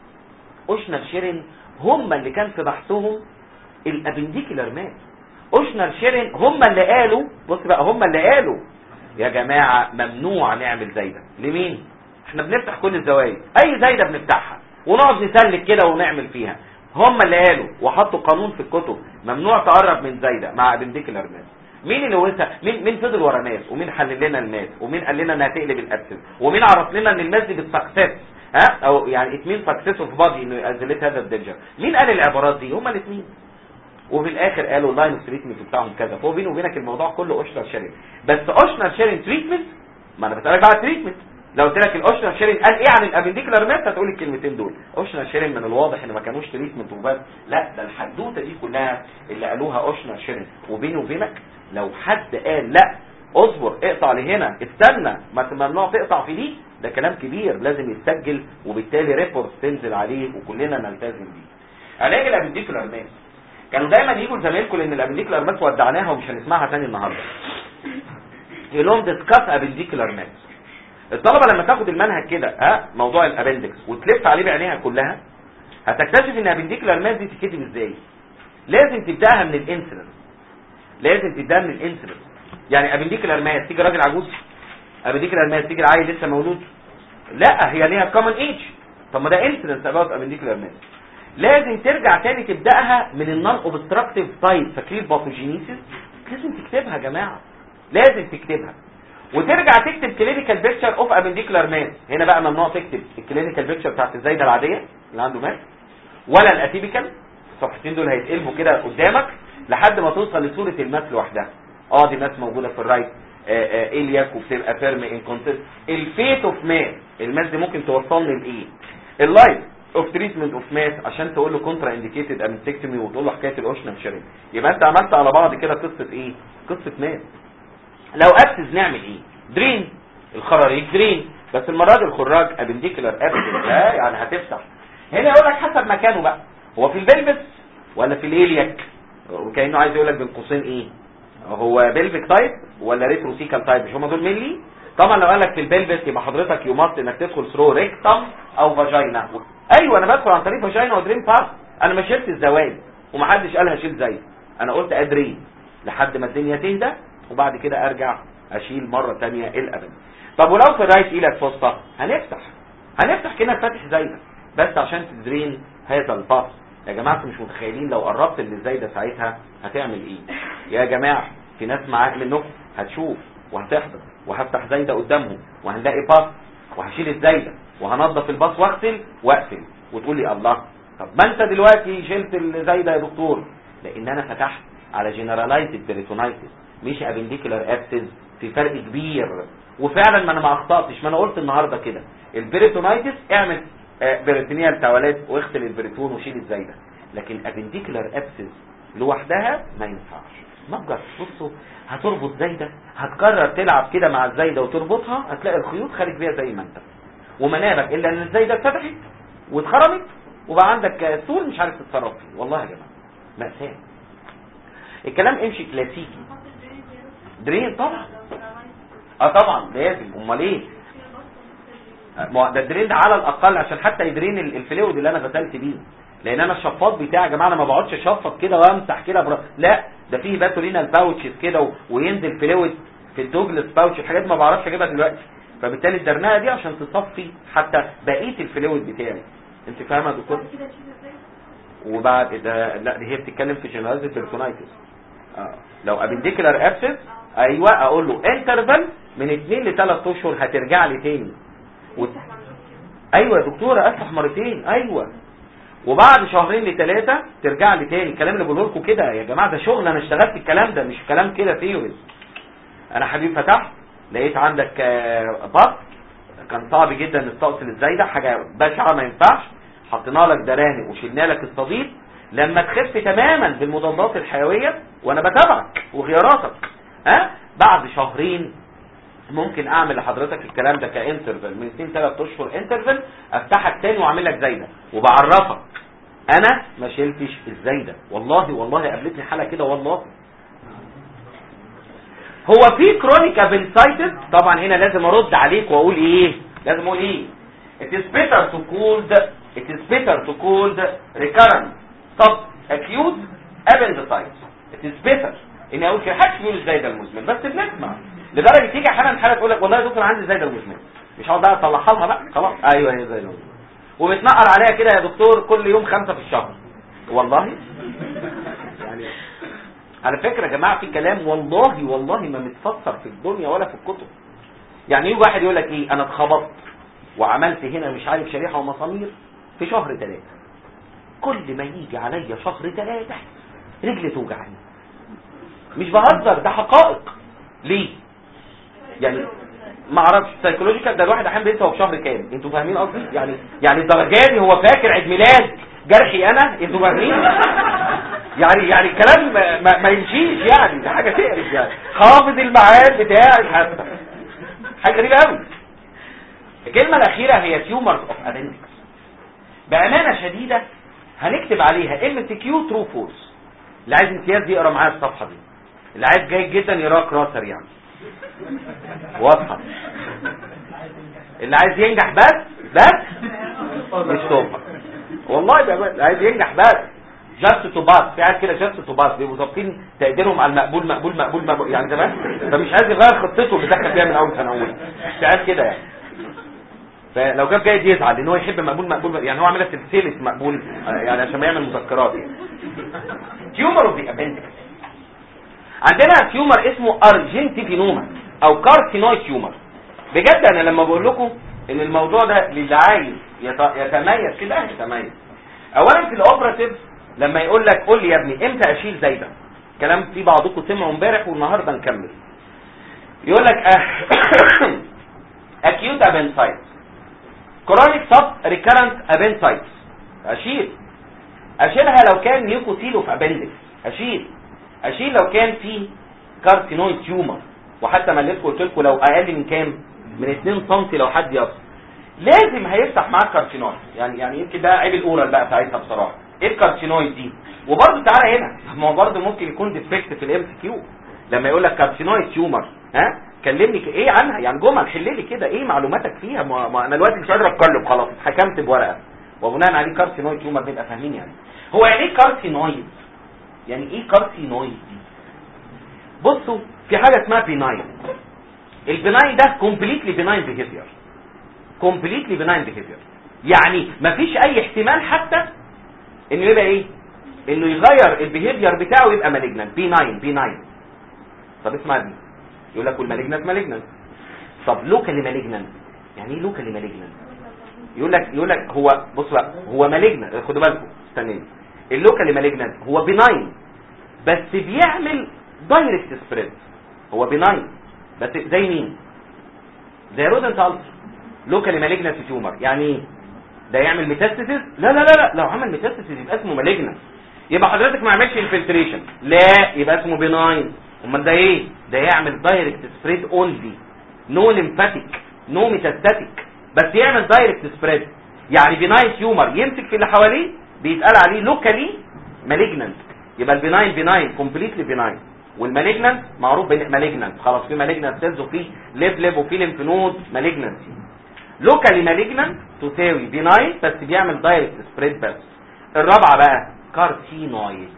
B: اوشنر شيرين هم اللي كان في بحثهم الابنديكولار مات اوشنر شيرين هم اللي قالوا بص بقى هم اللي قالوا يا جماعه ممنوع نعمل زايده لمين احنا بنفتح كل الزوايد اي زايده بنفتحها ونقعد نسلك كده ونعمل فيها هم اللي قالوا وحطوا قانون في الكتب ممنوع تقرب من زايده مع ابنديكولار مات مين اللي ورثها مين مين فضل ورا ناس ومين حلل لنا الماس ومين قال لنا انها تقلب الابسس ومين عرف لنا ان الماس دي بتسكسس ها او يعني اتمين سكسس اوف بادي انه ازلت هذا الدنجر مين قال العبارات دي هما الاثنين وفي الاخر قالوا اللاين اوف تريتمنت بتاعهم كذا فهو بيني وبينك الموضوع كله اوشنر شيرين بس اوشنر شيرين تريتمنت ما انا بسالك بقى على التريتمنت لو قلت لك الاوشنال شيرنج قال ايه عن الابنديكولار ماس هتقول الكلمتين دول اوشنال شيرنج من الواضح ان ما كانوش تريتمنت وبس لا ده الحدوته دي كلها اللي قالوها اوشنال شيرنج وبيني وبينك لو حد قال لا اصبر اقطع لهنا استنى ما ممنوع تقطع في دي ده كلام كبير لازم يتسجل وبالتالي ريبورت تنزل عليه وكلنا نلتزم بيه علاج الابنديكولار ماس كانوا دايما يجوا لزمايلكم لان الابنديكولار ماس ودعناها ومش هنسمعها تاني النهارده يقول لهم ديسكاس ابنديكولار ماس الطلبه لما تاخد المنهج كده ها موضوع الابندكس وتلف عليه بعينيها كلها هتكتشف ان ابنديكولار ماس دي تتكتب ازاي لازم تبداها من الانسلنس لازم تبداها من الانسلنس يعني ابنديكولار ماس تيجي راجل عجوز ابنديكولار ماس تيجي عيل لسه مولود لا هي ليها كومن ايج طب ما ده انسلنس اباوت ابنديكولار ماس لازم ترجع تاني تبداها من النون اوبستراكتيف تايب فاكرين الباثوجينيسيس لازم تكتبها يا جماعه لازم تكتبها وترجع تكتب كلينيكال بيكتشر اوف ابنديكولار ماس هنا بقى ممنوع تكتب الكلينيكال بيكتشر بتاعت الزايده العاديه اللي عنده ماس ولا الاتيبيكال الصفحتين دول هيتقلبوا كده قدامك لحد ما توصل لصوره الماس لوحدها اه دي ماس موجوده في الرايت الياك وبتبقى فيرم انكونسيست الفيت اوف ماس الماس دي ممكن توصلني لايه اللايف اوف تريتمنت اوف ماس عشان تقول له كونترا انديكيتد امنتكتومي وتقول له حكايه الاوشنال شيرنج يبقى انت عملت على بعض كده قصه ايه قصه ماس لو ابسز نعمل ايه درين الخراريج درين بس المره دي الخراج ابنديكولار ابسز ده يعني هتفتح هنا يقول لك حسب مكانه بقى هو في البلبس ولا في الالياك وكانه عايز يقول لك بين قوسين ايه هو بلفيك تايب ولا ريتروسيكال تايب مش هم دول ملي طبعا لو قال لك في البلبس يبقى حضرتك يومات انك تدخل ثرو ريكتم او فاجينا ايوه انا بدخل عن طريق فاجينا ودرين باس انا ما شلت الزوايد ومحدش قال هشيل زي انا قلت ادرين لحد ما الدنيا تهدى وبعد كده ارجع اشيل مرة تانية الابد طب ولو في الرايت ايلك فوسطة هنفتح هنفتح كده فاتح زايدة بس عشان تدرين هذا الباص يا جماعة انتوا مش متخيلين لو قربت من الزايدة ساعتها هتعمل ايه يا جماعة في ناس معاها منكم هتشوف وهتحضر وهفتح زايدة قدامهم وهنلاقي باص وهشيل الزايدة وهنظف الباص واغسل واقفل وتقول لي الله طب ما انت دلوقتي شلت الزايدة يا دكتور لان انا فتحت على جنرالايزد بيريتونايتس مش ابنديكولار ابسز في فرق كبير وفعلا ما انا ما اخطاتش ما انا قلت النهارده كده البريتونايتس اعمل بريتونيال تواليت واغسل البريتون وشيل الزايده لكن ابنديكولار ابسز لوحدها ما ينفعش مجرد بصوا هتربط زايده هتقرر تلعب كده مع الزايده وتربطها هتلاقي الخيوط خارج بيها زي ما انت ومنابك الا ان الزايده اتفتحت واتخرمت وبقى عندك طول مش عارف تتصرف فيه والله يا جماعه مأساة الكلام امشي كلاسيكي درين طبعا اه طبعا لازم امال ايه ما ده الدرين ده على الاقل عشان حتى يدرين الفلويد اللي انا غسلت بيه لان انا الشفاط بتاعي يا جماعه انا ما بقعدش اشفط كده وامسح كده بر... لا ده فيه باتولينا الباوتشز كده و... وينزل فلويد في الدوجلس باوتش الحاجات ما بعرفش اجيبها دلوقتي فبالتالي الدرنقه دي عشان تصفي حتى بقيه الفلويد بتاعي انت فاهمه يا دكتور وبعد ده لا دي هي بتتكلم في جنراليزد بيرسونايتس آه. لو ابنديكولار ابسس ايوه اقول له انترفال من 2 ل 3 اشهر هترجع لي تاني و... ايوه يا دكتوره افتح مرتين ايوه وبعد شهرين لثلاثه ترجع لي تاني الكلام اللي بقوله لكم كده يا جماعه ده شغل انا اشتغلت الكلام ده مش كلام كده ثيوريز انا حبيب فتحت لقيت عندك بط كان صعب جدا نستأصل الزايده حاجه بشعه ما ينفعش حطينا لك درانق وشلنا لك الصديد لما تخف تماما بالمضادات الحيويه وانا بتابعك وغياراتك ها بعد شهرين ممكن اعمل لحضرتك الكلام ده كانترفال من 2 3 اشهر انترفال افتحك تاني واعمل لك زايده وبعرفك انا ما شلتش الزايده والله والله قابلتني حاله كده والله هو في كرونيك ابنسايتس طبعا هنا لازم ارد عليك واقول ايه لازم اقول ايه it is better to called it is better to called recurrent sub acute appendicitis it is better اني اقول كده حدش بيقول الزايده المزمن بس بنسمع لدرجه تيجي احيانا حاله تقول لك والله يا دكتور عندي زايده المزمن مش هقعد بقى اصلحها لها بقى خلاص ايوه هي زايده المزمن وبتنقر عليها كده يا دكتور كل يوم خمسه في الشهر والله يعني على فكره يا جماعه في كلام والله والله ما متفسر في الدنيا ولا في الكتب يعني يجي واحد يقول لك ايه انا اتخبطت وعملت هنا مش عارف شريحه ومسامير في شهر ثلاثه كل ما يجي عليا شهر ثلاثه رجلي توجعني مش بهزر ده حقائق ليه يعني ما اعرفش سايكولوجيكال ده الواحد احيانا بينسى هو في شهر كام انتوا فاهمين قصدي يعني يعني الدرجه دي هو فاكر عيد ميلاد جرحي انا انتوا فاهمين يعني يعني الكلام ما, ما, ما يمشيش يعني ده حاجه تقرف يعني حافظ الميعاد بتاعي حتى حاجه غريبه قوي الكلمه الاخيره هي تيومرز اوف ابندكس بامانه شديده هنكتب عليها ام سي كيو ترو فورس اللي عايز امتياز يقرا معايا الصفحه دي اللي عايز جيد جدا يقرا كراسر يعني واضحه اللي عايز ينجح بس بس مش توفر والله بقى اللي عايز ينجح بس جاست تو باس في عيال كده جاست تو باس بيبقوا ظابطين تقديرهم على المقبول مقبول مقبول مقبول يعني زمان فمش عايز يغير خطته اللي دخل فيها من اول سنه اولى في عيال كده يعني فلو جاب جيد يزعل لان هو يحب مقبول مقبول يعني هو عاملها سلسله مقبول يعني عشان ما يعمل مذكرات يعني تيومر اوف ذا ابندكس عندنا تيومر اسمه ارجنتيفينوما او كارسينويد تيومر بجد انا لما بقول لكم ان الموضوع ده للي عايز يت- يتميز كده يتميز اولا في الاوبراتيف لما يقول لك قول لي يا ابني امتى اشيل زي ده كلام في بعضكم سمعوا امبارح والنهارده نكمل يقول لك acute appendicitis chronic sub recurrent appendicitis اشيل اشيلها لو كان ليوكوسيلو في ابندكس اشيل اشيل لو كان في كارسينويد تيومر وحتى مليتكم قلت لكم لو اقل من كام من 2 سم لو حد يصل لازم هيفتح معاك كارسينويد يعني يعني يمكن ده عيب الاورال بقى بتاعتها بصراحه ايه الكارسينويد دي وبرده تعالى هنا ما هو برده ممكن يكون ديفكت في الام سي كيو لما يقول لك كارسينويد تيومر ها كلمني ك- ايه عنها يعني جمل حل لي كده ايه معلوماتك فيها ما, ما انا دلوقتي مش قادر اتكلم خلاص اتحكمت بورقه وبناء عليه كارسينويد تيومر نبقى فاهمين يعني هو يعني ايه كارسينويد يعني ايه كارسينويد دي بصوا في حاجه اسمها بيناين البناين ده كومبليتلي بناين بيهيفير كومبليتلي بناين بيهيفير يعني مفيش اي احتمال حتى انه يبقى ايه انه يغير البيهيفير بتاعه يبقى مالجنان بي 9 بي 9 طب اسمع دي يقول لك والمالجنانت مالجنانت طب لوكالي مالجنانت يعني ايه لوكالي مالجنانت يقول لك يقول لك هو بص بقى هو مالجنانت خدوا بالكم استنوا اللوكالي مالجنانت هو بناين بس بيعمل دايركت سبريد هو بناين بس زي مين زي رودنت التر لوكالي مالجنانت تيومر يعني ايه ده يعمل ميتاستاسيس لا لا لا لا لو عمل ميتاستاسيس يبقى اسمه مالجنانت يبقى حضرتك ما عملش انفلتريشن لا يبقى اسمه بناين امال ده ايه ده يعمل دايركت سبريد اونلي نو ليمفاتيك نو ميتاستاتيك بس يعمل دايركت سبريد يعني بناين تيومر يمسك في اللي حواليه بيتقال عليه لوكالي مالجنانت يبقى البناين بناين كومبليتلي بناين والمالجنانت معروف مالجنانت خلاص في مالجنانت سيلز وفي ليف ليف وفي ليمف نود مالجنانسي لوكالي مالجنانت تساوي بناين بس بيعمل دايركت سبريد بس الرابعه بقى كارسينويد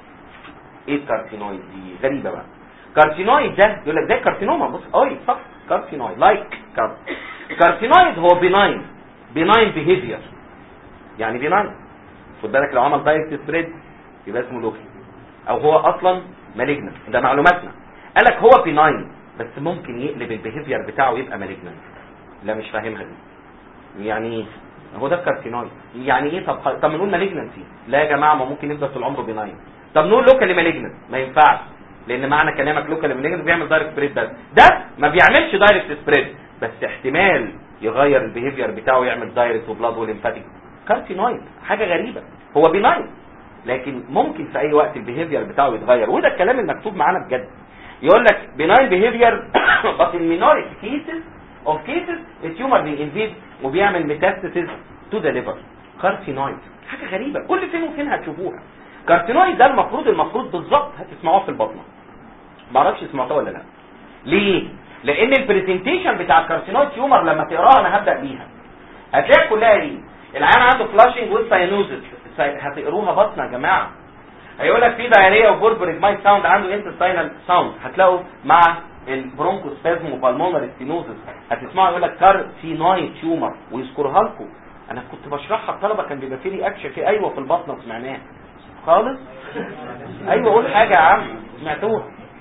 B: ايه الكارسينويد دي غريبه بقى كارسينويد ده يقول لك ده كارسينوما بص اي صح كارسينويد لايك كار كارسينويد هو بناين بناين بيهيفير يعني بناين خد بالك لو عمل دايركت سبريد يبقى اسمه لوكي او هو اصلا مالجنت ده معلوماتنا قال لك هو بناين بس ممكن يقلب البيهيفير بتاعه يبقى مالجنت لا مش فاهمها دي يعني ايه هو ده الكارسينويد يعني ايه طب طب نقول مالجنسي لا يا جماعه ما ممكن يفضل طول عمره بناين طب نقول لوكالي مالجنت ما ينفعش لان معنى كلامك لوكالي مالجنت بيعمل دايركت سبريد بس ده ما بيعملش دايركت سبريد بس احتمال يغير البيهيفير بتاعه يعمل دايركت وبلاد وليمفاتيك كارسينويد حاجه غريبه هو بناين لكن ممكن في اي وقت البيهيفير بتاعه يتغير وده الكلام المكتوب معانا بجد يقول لك بناين بيهيفير but in minority cases of cases التيومر بينفيد وبيعمل ميتاستاسيس تو ذا ليفر كارسينويد حاجه غريبه كل فين وفين هتشوفوها كارسينويد ده المفروض المفروض بالظبط هتسمعوه في البطنه ما اعرفش سمعتوه ولا لا ليه لان البرزنتيشن بتاع الكارسينويد تيومر لما تقراها انا هبدا بيها هتلاقي كلها ايه العيان عنده فلاشنج والساينوزس هتقروها بطنه يا جماعه هيقول لك في دايريه وبوربريك ماي ساوند عنده انتستينال ساوند هتلاقوا مع البرونكوسبازم وبالمونر ستينوزس هتسمعوا يقول لك كارسينويد تيومر ويذكرها لكم انا كنت بشرحها الطلبه كان بيبقى في لي اكشن في ايوه في البطنه سمعناها خالص ايوه قول حاجه يا عم سمعتوها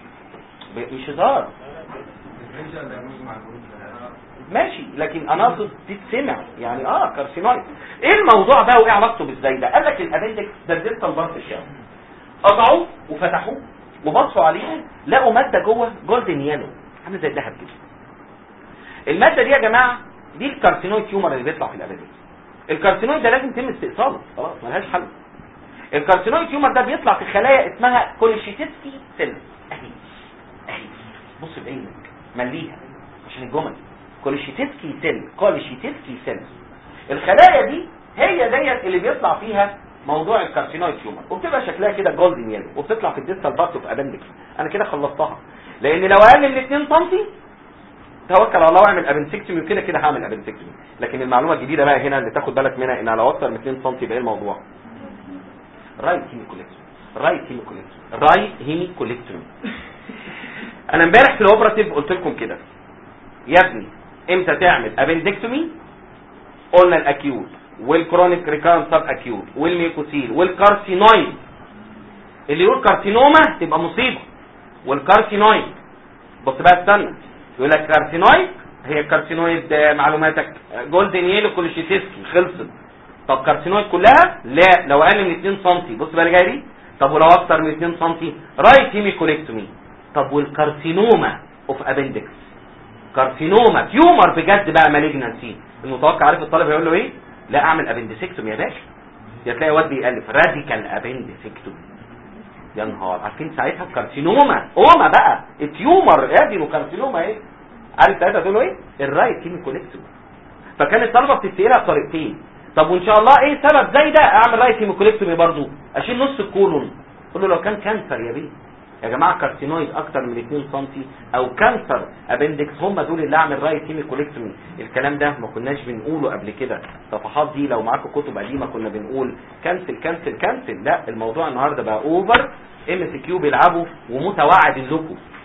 B: ب- مش هزار ماشي لكن انا اقصد تتسمع يعني اه كارسينويد ايه الموضوع ده وايه علاقته بالزاي ده قال لك الابندكس ده الدلتا البارت الشام قطعوه وفتحوه وبصوا عليه لقوا ماده جوه جولدن يالو عامل زي الذهب كده الماده دي يا جماعه دي الكارسينويد تيومر اللي بيطلع في الابديك الكارسينويد ده لازم يتم استئصاله خلاص ملهاش حل الكارسينويد تيومر ده بيطلع في خلايا اسمها كوليشيتسكي سيلز اهي اهي بص بعينك مليها عشان الجمل كوليشيتسكي سيل كوليشيتسكي سيلز الخلايا دي هي ديت اللي بيطلع فيها موضوع الكارسينويد تيومر وبتبقى شكلها كده جولدن يلو وبتطلع في الديستال بارت اوف ابندكس انا كده خلصتها لان لو اقل من 2 سم توكل على الله واعمل ابنسكتومي وكده كده هعمل ابنسكتومي لكن المعلومه الجديده بقى هنا اللي تاخد بالك منها ان لو اكتر من 2 سم يبقى ايه الموضوع رايت هيميكوليكتومي رايت هيميكوليكتومي رايت هيميكوليكتومي انا امبارح في الاوبراتيف قلت لكم كده يا ابني امتى تعمل ابندكتومي قلنا الاكيوت والكرونيك ريكارنت سب اكيوت والميكوسيل والكارسينويد اللي يقول كارسينوما تبقى مصيبه والكارسينويد بص بقى استنى يقول لك كارسينويد هي الكارسينويد آه، معلوماتك آه، جولدن يلو كوليشيتسكي خلصت طب كارسينويد كلها لا لو اقل من 2 سم بص بقى اللي جاي دي طب ولو اكتر من 2 سم رايت هيميكوليكتومي طب والكارسينوما اوف ابندكس كارسينوما تيومر بجد بقى مالجنسي المتوقع عارف الطالب هيقول له ايه لا اعمل ابندسكتومي يا باشا يا تلاقي واد بيألف راديكال ابندسكتومي يا نهار عارفين ساعتها الكارسينوما اوما بقى التيومر ادي له كارسينوما ايه عارف ساعتها تقول له ايه الرايت هيميكوليكتومي فكان الطلبه بتسالها بطريقتين طب وان شاء الله ايه سبب زي ده اعمل رايت هيميكوليكتومي برضه اشيل نص الكولون قول له لو كان كانسر يا بيه يا جماعه كارسينويد اكتر من 2 سم او كانسر ابندكس هم دول اللي اعمل رايت هيميكوليكتومي الكلام ده ما كناش بنقوله قبل كده الصفحات دي لو معاكم كتب قديمه كنا بنقول كنسل كنسل كنسل لا الموضوع النهارده بقى اوفر ام سي كيو بيلعبوا ومتوعد لكم